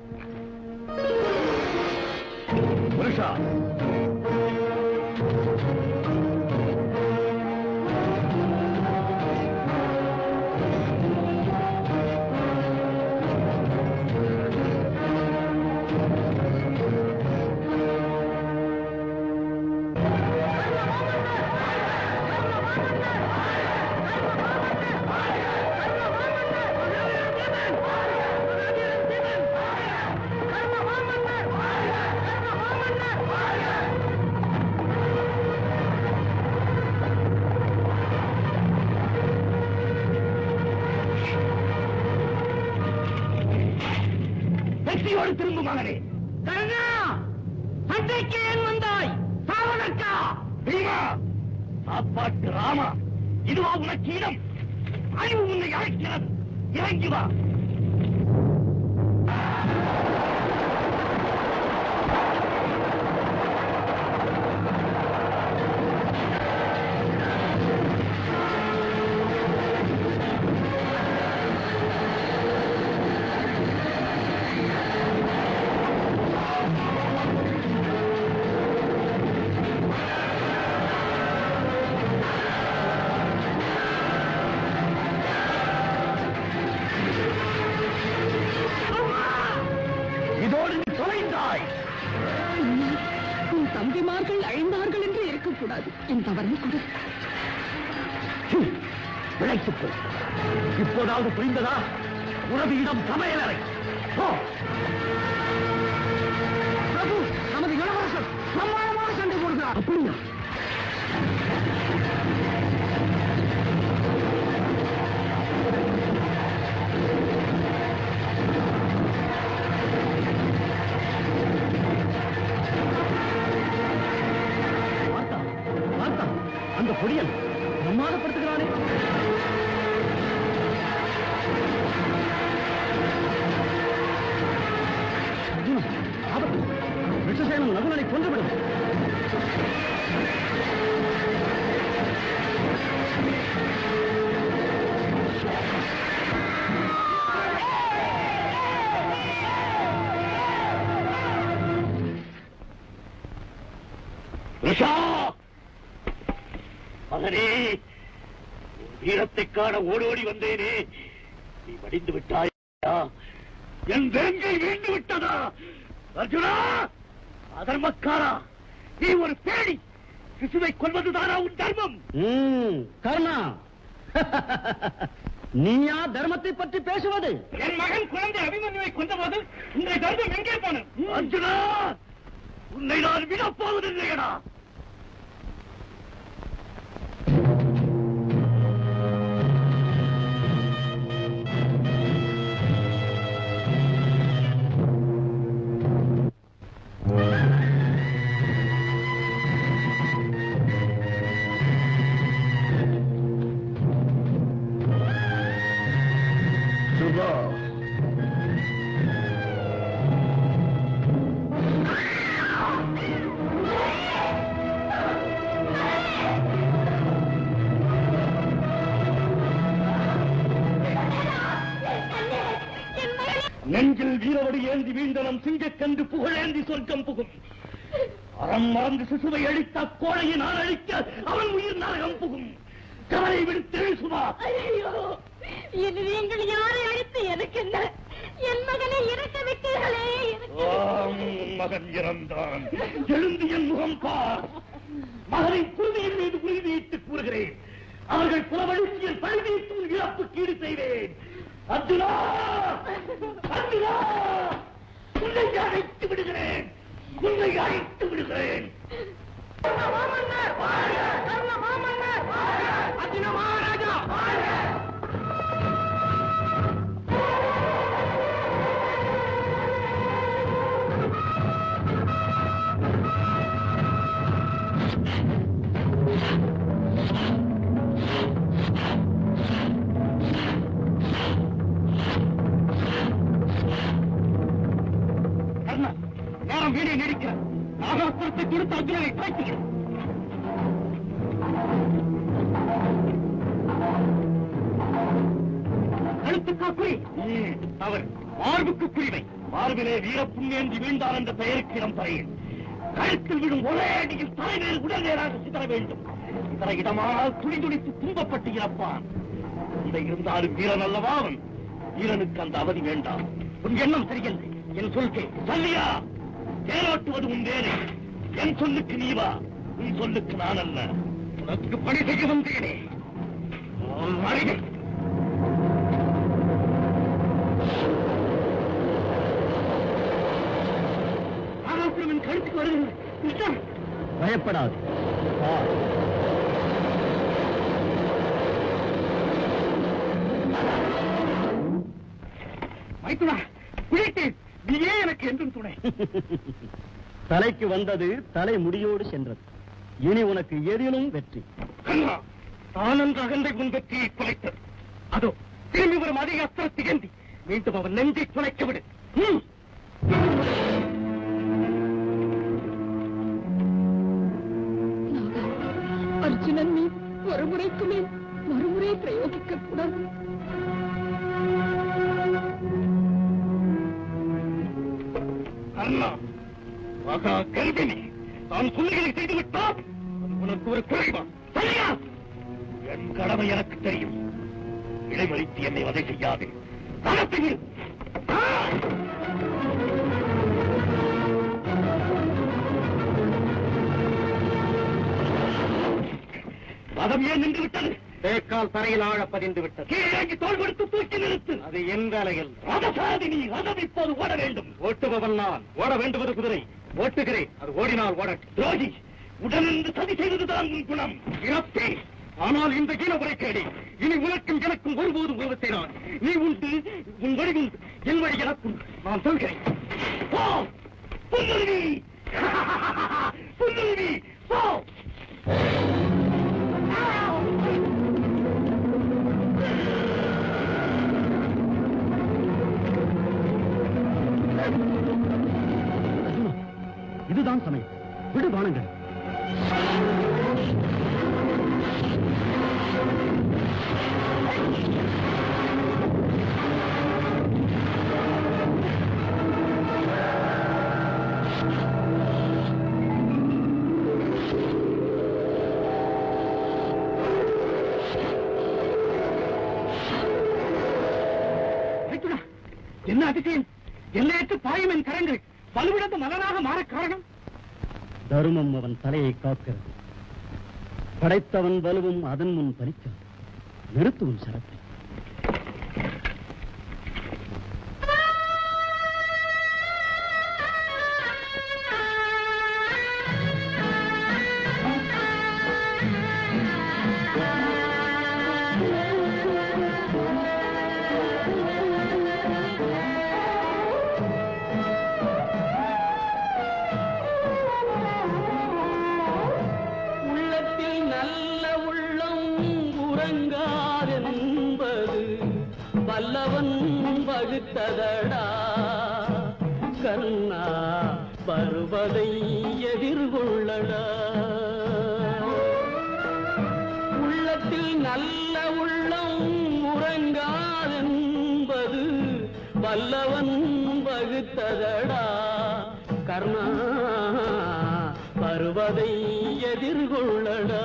புருஷா வெற்றியோடு திரும்பும் மகனே கர்ணா சண்டைக்கு ஏன் வந்தாய் சாவதற்கா பீமா சாப்பாட்டு ராமா இதுவா உனக்கு இடம் அழிவு உன்னை அழைக்கிறது இறங்கி வா இதோடு நீ தொலைந்தாய் உன் தம்பிமார்கள் அழிந்தார்கள் என்று இருக்கக்கூடாது என் தவறை கொடு விளைத்துப் போ இப்போதாவது புரிந்ததா உனது இடம் சமையலறை போ பிரபு நமது இளவரசர் பிரமாணமாக சண்டை போடுகிறார் அப்படியா பார்த்தா பார்த்தா அந்த பொடியன் பிரமாதப்படுத்துகிறானே அர்ஜுனன், ஆபத்து விஷசேனம் நகுலனை கொன்றுவிடும் ரிஷா மகனே உன் வீரத்தைக் காண ஓடோடி வந்தேனே நீ வடிந்து விட்டாயா என் வேங்கை வீழ்ந்து விட்டதா அர்ஜுனா அதர்மக்காரா நீ ஒரு பேடி சிசுவை கொல்வதுதானா உன் தர்மம் கர்ணா நீயா தர்மத்தை பற்றி பேசுவது என் மகன் குழந்தை அபிமன்யுவை கொண்டபோது உங்களை தர்மம் எங்கே போனது அர்ஜுனா உன்னை நான் விடப் போவதில்லையடா சுபா நெஞ்சில் வீரவடி ஏந்தி வீழ்ந்தனம் சிங்கக்கண்டு புகழேந்தி சொர்க்கம் புகும் அறம் மறந்து சிசுவை அழித்த கோழையை நான் அழிக்க அவன் உயிர் நரகம் புகும் கவலை விடுத்து சுபா ஐயோ இது நீங்கள் யாரை அழைத்து எனக்கு என்ன என் மகனை இறக்க விட்டீர்களே எனக்கு ஆம், உன் மகன் இறந்தான் எழுந்து என் முகம் பார் மகனை குருதியின் மீது உறுதியிட்டு கூறுகிறேன் அவர்கள் புலவழுச்சியில் பழுதியிட்டு உன் இழப்புக்கு ஈடு செய்வேன் அர்ஜுனா அர்ஜுனா உன்னை அழைத்து விடுகிறேன் உன்னை அழைத்து விடுகிறேன் அர்ஜுன மகாராஜா கர்ணா நேரம் வீணை நீடிக்கிறது நாகாசுரத்தை கொடுத்து அர்ஜுனனை தாய்த்துகிறேன் கழுத்துக்கா குறி அவர் மார்புக்கு குறிவை மார்பிலே வீர புண்ணேந்தி வீழ்ந்தார் என்ற பெயருக்கு இடம் தரையில் கழுத்தில் விழும் ஒரே அடியில் தலைமையில் உடல் நேராக சிதற வேண்டும் இதர இடமானால் துணி துடித்து துன்பப்பட்டு இறப்பான் இதை இருந்தாலும் வீரன் அல்லவா அவன் வீரனுக்கு அந்த அவதி வேண்டாம் உன் எண்ணம் சரியில்லை என் சொல்கே சொல்லியா தேரோட்டுவது உன் வேலை என் சொல்லுக்கு நீ வா உன் சொல்லுக்கு நான் அல்ல உனக்கு பணி செய்ய வந்தேனே உன் மறைவை ஆகாசுரவன் கழுத்துக்கு வருகிறது கிருஷ்ணா பயப்படாது மைத்துனா குளித்தேன் நீயே எனக்கு என்றும் துணை தலைக்கு வந்தது தலை முடியோடு சென்றது இனி உனக்கு எதிலும் வெற்றி கண்ணா ஆனந்த அகந்தை உன் வெற்றியை குலைத்தது அதோ திரும்பி வரும் அதிக அஸ்திரத்தை ஏந்தி மீண்டும் அவன் நெஞ்சை துளைக்க விடு ம். அர்ஜுனன் நீ ஒரு முறைக்கு மேல் மறுமுறை பிரயோகிக்க கூடாது கண்ணா மகா கல்வினி நான் சொல்லுகளை செய்து விட்டால் அது உனக்கு ஒரு குறைவா சரியா என் கடமை எனக்கு தெரியும் இடைமறித்து என்னை வதை செய்யாது நடத்தி விடு ஆ! மதம் ஏன் நின்று விட்டது தேக்கால் தரையில் ஆழ பதிந்து விட்டது கீழே தோல் கொடுத்து தூக்கி நிறுத்து அது எந்த அலையில் ரதசாதினி ரதம் இப்போது ஓட வேண்டும் ஓட்டுபவன் நான் ஓட வேண்டுவது குதிரை ஓட்டுகிறேன் அது ஓடினால் ஓடட்டும் துரோகி உடனிருந்து சதி செய்வதுதான் உன் குணம் இறப்பே ஆனால் இந்த ஈன உரைக்கேடி இனி உனக்கும் எனக்கும் ஒருபோதும் உருவத்தை நான் நீ உண்டு உன் வழி உண்டு என் வழி எனக்கும் நான் சொல்கிறேன் போ புல்லுருவி புல்லுருவி போ இதுதான் சமயம் விடு பானங்கள் மைத்துனா, என்ன அதிசயம் எல்லையற்ற பாயும் என் கரங்கள் வலுவிழந்த மலனாக மாற காரணம் தருமம் அவன் தலையை காக்கிறது படைத்தவன் வலுவும் அதன் முன் பலிக்கிறது நிறுத்துவும் சரத்தை உள்ளத்தில் நல்ல உள்ளம் உறங்காதென்பது வல்லவன் வகுத்ததடா கண்ணா வருவதை எதிர்கொள்ளடா உள்ளத்தில் நல்ல உள்ளம் உறங்காதென்பது வல்லவன் வகுத்ததடா கர்ணா வருவதை எதிர்கொள்ளடா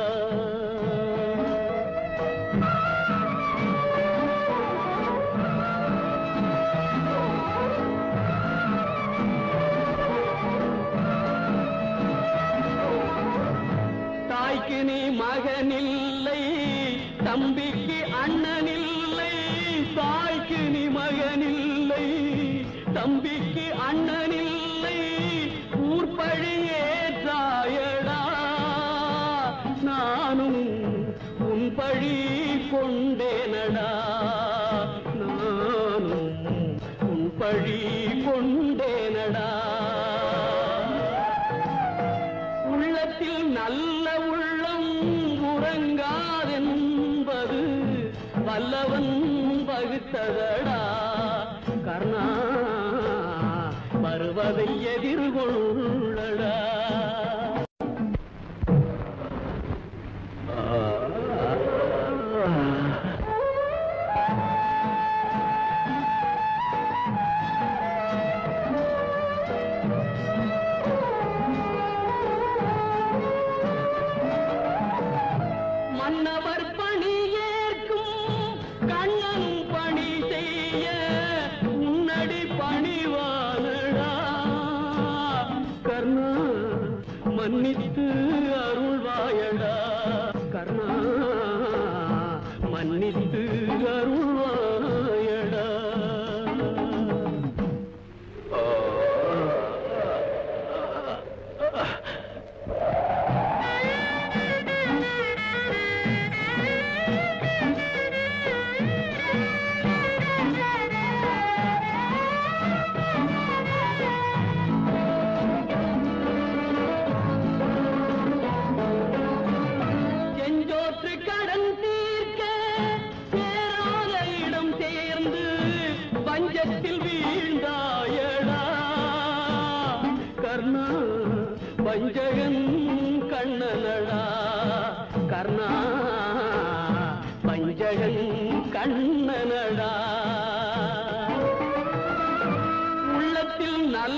தாய்க்கு நீ மகனில்லை தம்பிக்கு அண்ணனில்லை தாய்க்கு நீ மகனில்லை தம்பிக்கு அண்ணனில்லை ஊர்பழி ஏற்றாயடா நானும் உன் பழி கொண்டேனடா நானும் உன் பழி கொண்டேனடா உள்ளத்தில் நல்ல உள்ளம் உறங்காதென்பது வல்லவன் வகுத்ததடா கர்ணா வருவதை எதிர்கொள்ளடா மன்னவர் பணி ஏற்கும் கண்ணன் பணி செய்ய உன்னடி பணிவானடா கர்ணா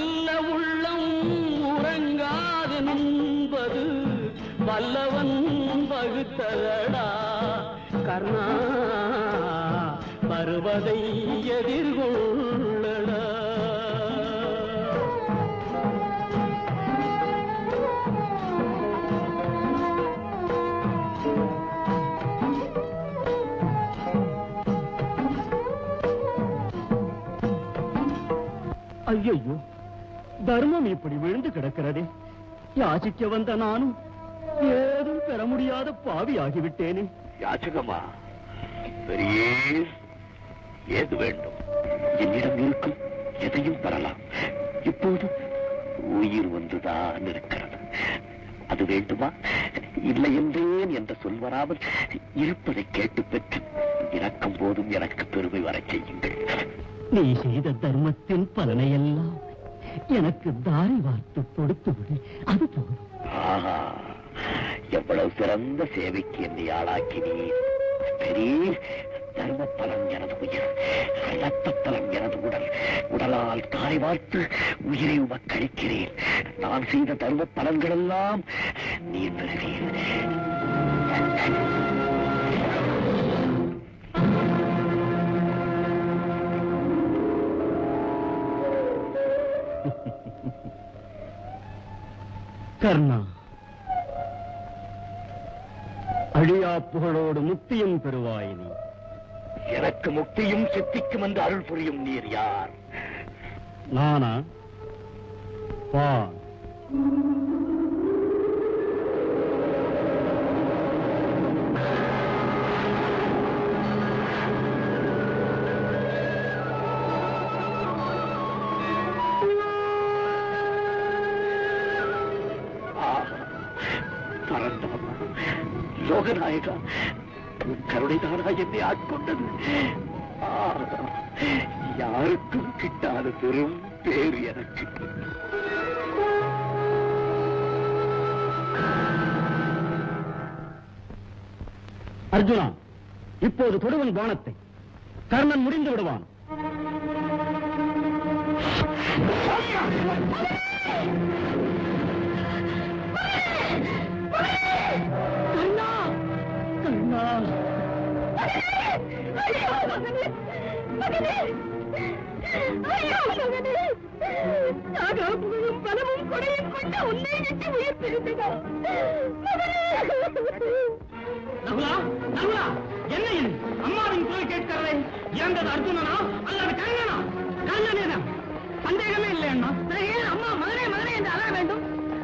நல்ல உள்ளம் உறங்காது நின்பது வல்லவன் வகுத்ததடா கர்ணா வருவதை எதிர்கொள்ளடா ஐயையோ தர்மம் இப்படி விழுந்து கிடக்கிறதே யாசிக்க வந்த நானும் ஏதும் பெற முடியாத பாவி ஆகிவிட்டேனே யாச்சகமா பெரிய ஏது வேண்டும் என்னிடம் இருக்கும் எதையும் பெறலாம் இப்போது உயிர் ஒன்றுதான் இருக்கிறது அது வேண்டுமா இல்லை என்றேன் என்ற சொல் வராமல் இருப்பதை கேட்டு பெற்று இறக்கும் போதும் எனக்கு பெருமை வரச் செய்யுங்கள் நீ செய்த தர்மத்தின் பலனையெல்லாம் எனக்கு தாரி வார்த்து கொடுத்து விடு அது போதும் ஆஹா எவ்வளவு சிறந்த சேவைக்கு என்னை ஆளாக்கினீர் பெரிய தர்ம பலம் எனது உயிர் ரத்த பலம் எனது உடல் உடலால் தாரை வார்த்து உயிரை உமக்களிக்கிறேன் நான் செய்த தர்ம பலன்களெல்லாம் நீர் பெறுவீர் கர்ணா அழியா புகழோடு முக்தியும் பெறுவாய் நீ எனக்கு முக்தியும் சித்திக்கும் என்று அருள் புரியும் நீர் யார் நானா வா ஆஹா, பரந்தவனா லோகநாயகா உன் கருணைதானா என்னை ஆட்கொண்டது ஆஹா, யாருக்கும் கிட்டாத பெரும் பேர் எனக்கு அர்ஜுனா இப்போது தொடுவன் பானத்தை கர்ணன் முடிந்து விடுவான் கர்ணா கர்ணா பலமும் கொடையும் கொண்ட உன்னை விட்டு உயிர் பிரிந்ததா நகுலா நகுலா என்ன இது அம்மாவின் போய் கேட்கிறதே இறந்தது அர்ஜுனனா அல்லது கண்ணனா கண்ணனே தான் சந்தேகமே இல்லை அண்ணா பிறகு ஏன் அம்மா மகனே மகனே என்று அழ வேண்டும்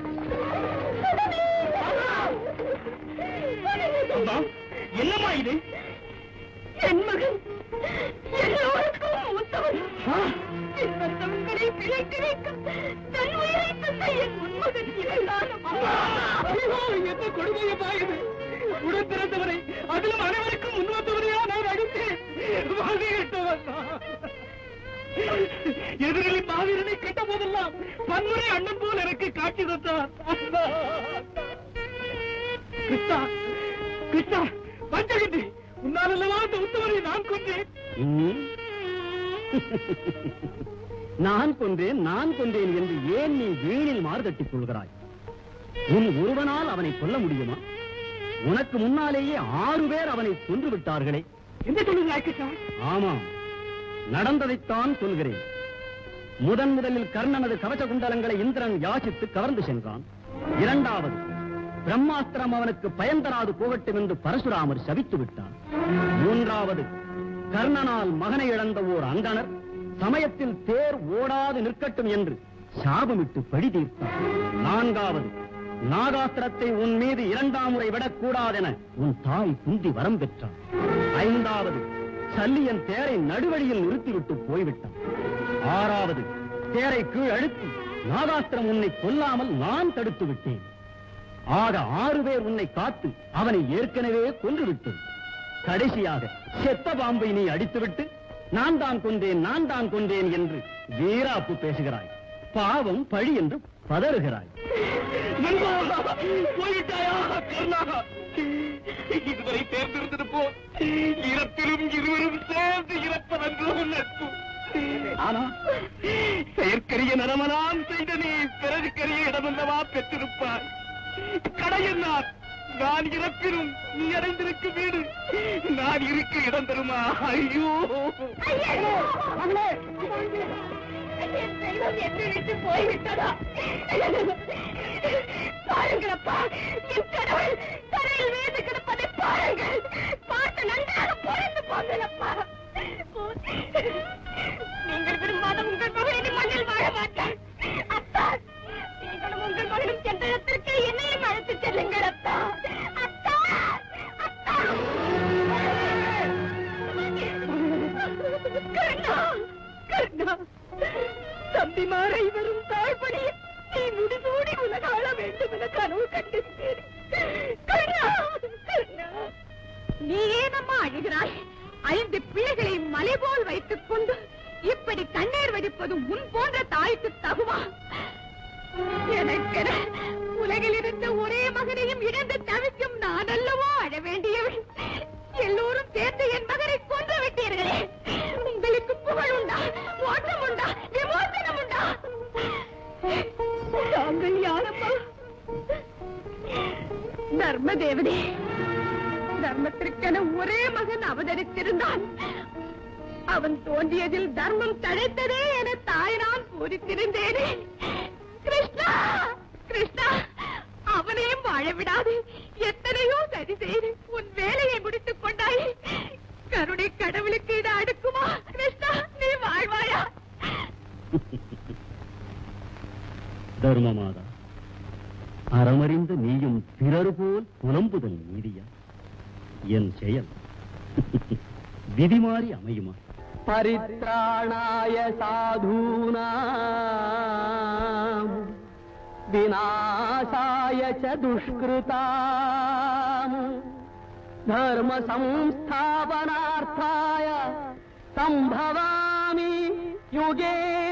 அம்மா, என்னம்மா இது என் மகன் எல்லோருக்கும் மூத்தவன் என் மற்றவர்களை பிழைக்க வைக்க தன் உயிரை தந்த என் உன்மகன் இவன்தான் அம்மா. என்ன கொடுமையப்பா இது உடன் பிறந்தவரை அதிலும் அனைவருக்கும் முன்வந்தவரையா நான் அடித்தேன் வாங்கிவிட்டவன் எதிரில் மாவீரனை கட்ட போதெல்லாம் பன்முறை அண்ணன் போல் எனக்கு காட்சி தந்தார் அண்ணா. கிருஷ்ணா கிருஷ்ணா பஞ்சகட்டி உன்னால் அல்லவா அந்த உத்தவரை நான் கொண்டேன் ம்? நான் கொன்றேன் நான் கொன்றேன் என்று ஏன் நீ வீணில் மாறுதட்டிக் கொள்கிறாய் உன் ஒருவனால் அவனை கொல்ல முடியுமா உனக்கு முன்னாலேயே ஆறு பேர் அவனை கொன்று விட்டார்களே என்ன சொல்லுகிறாய் கிருஷ்ணா ஆமாம் நடந்ததைத்தான் சொல்கிறேன் முதன் முதலில் கர்ணனது கவச குண்டலங்களை இந்திரன் யாசித்து கவர்ந்து சென்றான் இரண்டாவது பிரம்மாஸ்திரம் அவனுக்கு பயன் தராது போகட்டும் என்று பரசுராமர் சபித்து விட்டார் மூன்றாவது கர்ணனால் மகனை இழந்த ஓர் அந்தணர் சமயத்தில் தேர் ஓடாது நிற்கட்டும் என்று சாபமிட்டு பழி தீர்த்தார் நான்காவது நாகாஸ்திரத்தை உன் மீது இரண்டாம் முறை விடக்கூடாதென உன் தாய் குந்தி வரம் பெற்றார் ஐந்தாவது சல்லியன் தேரை நடுவழியில் நிறுத்திவிட்டு போய்விட்டான் ஆறாவது தேரை கீழ் அழுத்தி நாகாஸ்திரம் உன்னை கொல்லாமல் நான் தடுத்து விட்டேன் ஆக ஆறு பேர் உன்னை காத்து அவனை ஏற்கனவே கொன்று விட்டோம் கடைசியாக செத்த பாம்பை நீ அடித்துவிட்டு நான் தான் கொன்றேன் நான் தான் கொன்றேன் என்று வீராப்பு பேசுகிறாய் பாவம் பழி என்று பதறுகிறாய் நண்பா போய்விட்டாயா கர்ணா இதுவரை தேர்ந்தெடுத்தது போ இறப்பிலும் இருவரும் சேர்ந்து இறப்பதென்றோ நட்பு ஆனா செயற்கரிய நரமலாம் செய்த நீ பிறருக்கரிய இடமல்லவா பெற்றிருப்பார் கடையன்னார் நான் இறப்பினும் நீ அடைந்திருக்கும் வீடு நான் இருக்க இடம் தருமா ஐயோ என் செல்வம் என்னை விட்டு போய்விட்டதா பாருங்களப்பா என் கடவுள் தரையில் வீழ்ந்து கிடப்பதை பாருங்கள் பார்த்து நன்றாக பொழிந்து போங்களப்பா நீங்கள் விரும்பாத உங்கள் மகளின் மண்ணில் வாழ மாட்டார் அத்தா நீங்களும் உங்கள் மகனும் சென்ற இடத்திற்கு என்னையும் அழைத்து செல்லுங்கள் அத்தா அத்தா அத்தா கருணா கருணா தம்பிமாரை வரும் தாழ்படி நீ முடிசூடி உலகாள வேண்டும் என கனவு கண்டிருந்தேன் கருணா கருணா நீ ஏனம்மா அழுகிறாய் ஐந்து பிள்ளைகளை மலை போல் வைத்துக் கொண்டு இப்படி கண்ணீர் வடிப்பது உன் போன்ற தாய்க்கு தகுமா எனக்கென உலகில் இருந்த ஒரே மகனையும் இழந்து தவிக்கும் நான் அல்லவோ அழ வேண்டியவள் எல்லோரும் சேர்ந்து என் மகனை கொன்று விட்டீர்களே உங்களுக்கு புகழ் உண்டா மோட்சம் உண்டா விமோசனம் உண்டா தாங்கள் யாரம்மா தர்ம தேவதே தர்மத்திற்கென ஒரே மகன் அவதரித்திருந்தான் அவன் தோன்றியதில் தர்மம் தழைத்ததே என தாய் நான் பூரித்திருந்தேனே கிருஷ்ணா கிருஷ்ணா அவனையும் வாழ விடாது எத்தனையோ சரி செய்து உன் வேலையை முடித்துக் கொண்டாய் கருணை கடவுளுக்கு இது அடுக்குமா கிருஷ்ணா நீ வாழ்வாயா தர்மமாதா அறமறிந்த நீயும் பிறர் போல் புலம்புதல் நீதியா என் செயல் விதிமாறி அமையுமா परित्राणाय साधूनाम् विनाशाय च दुष्कृताम् धर्म संस्थापनार्थाय सम्भवामि युगे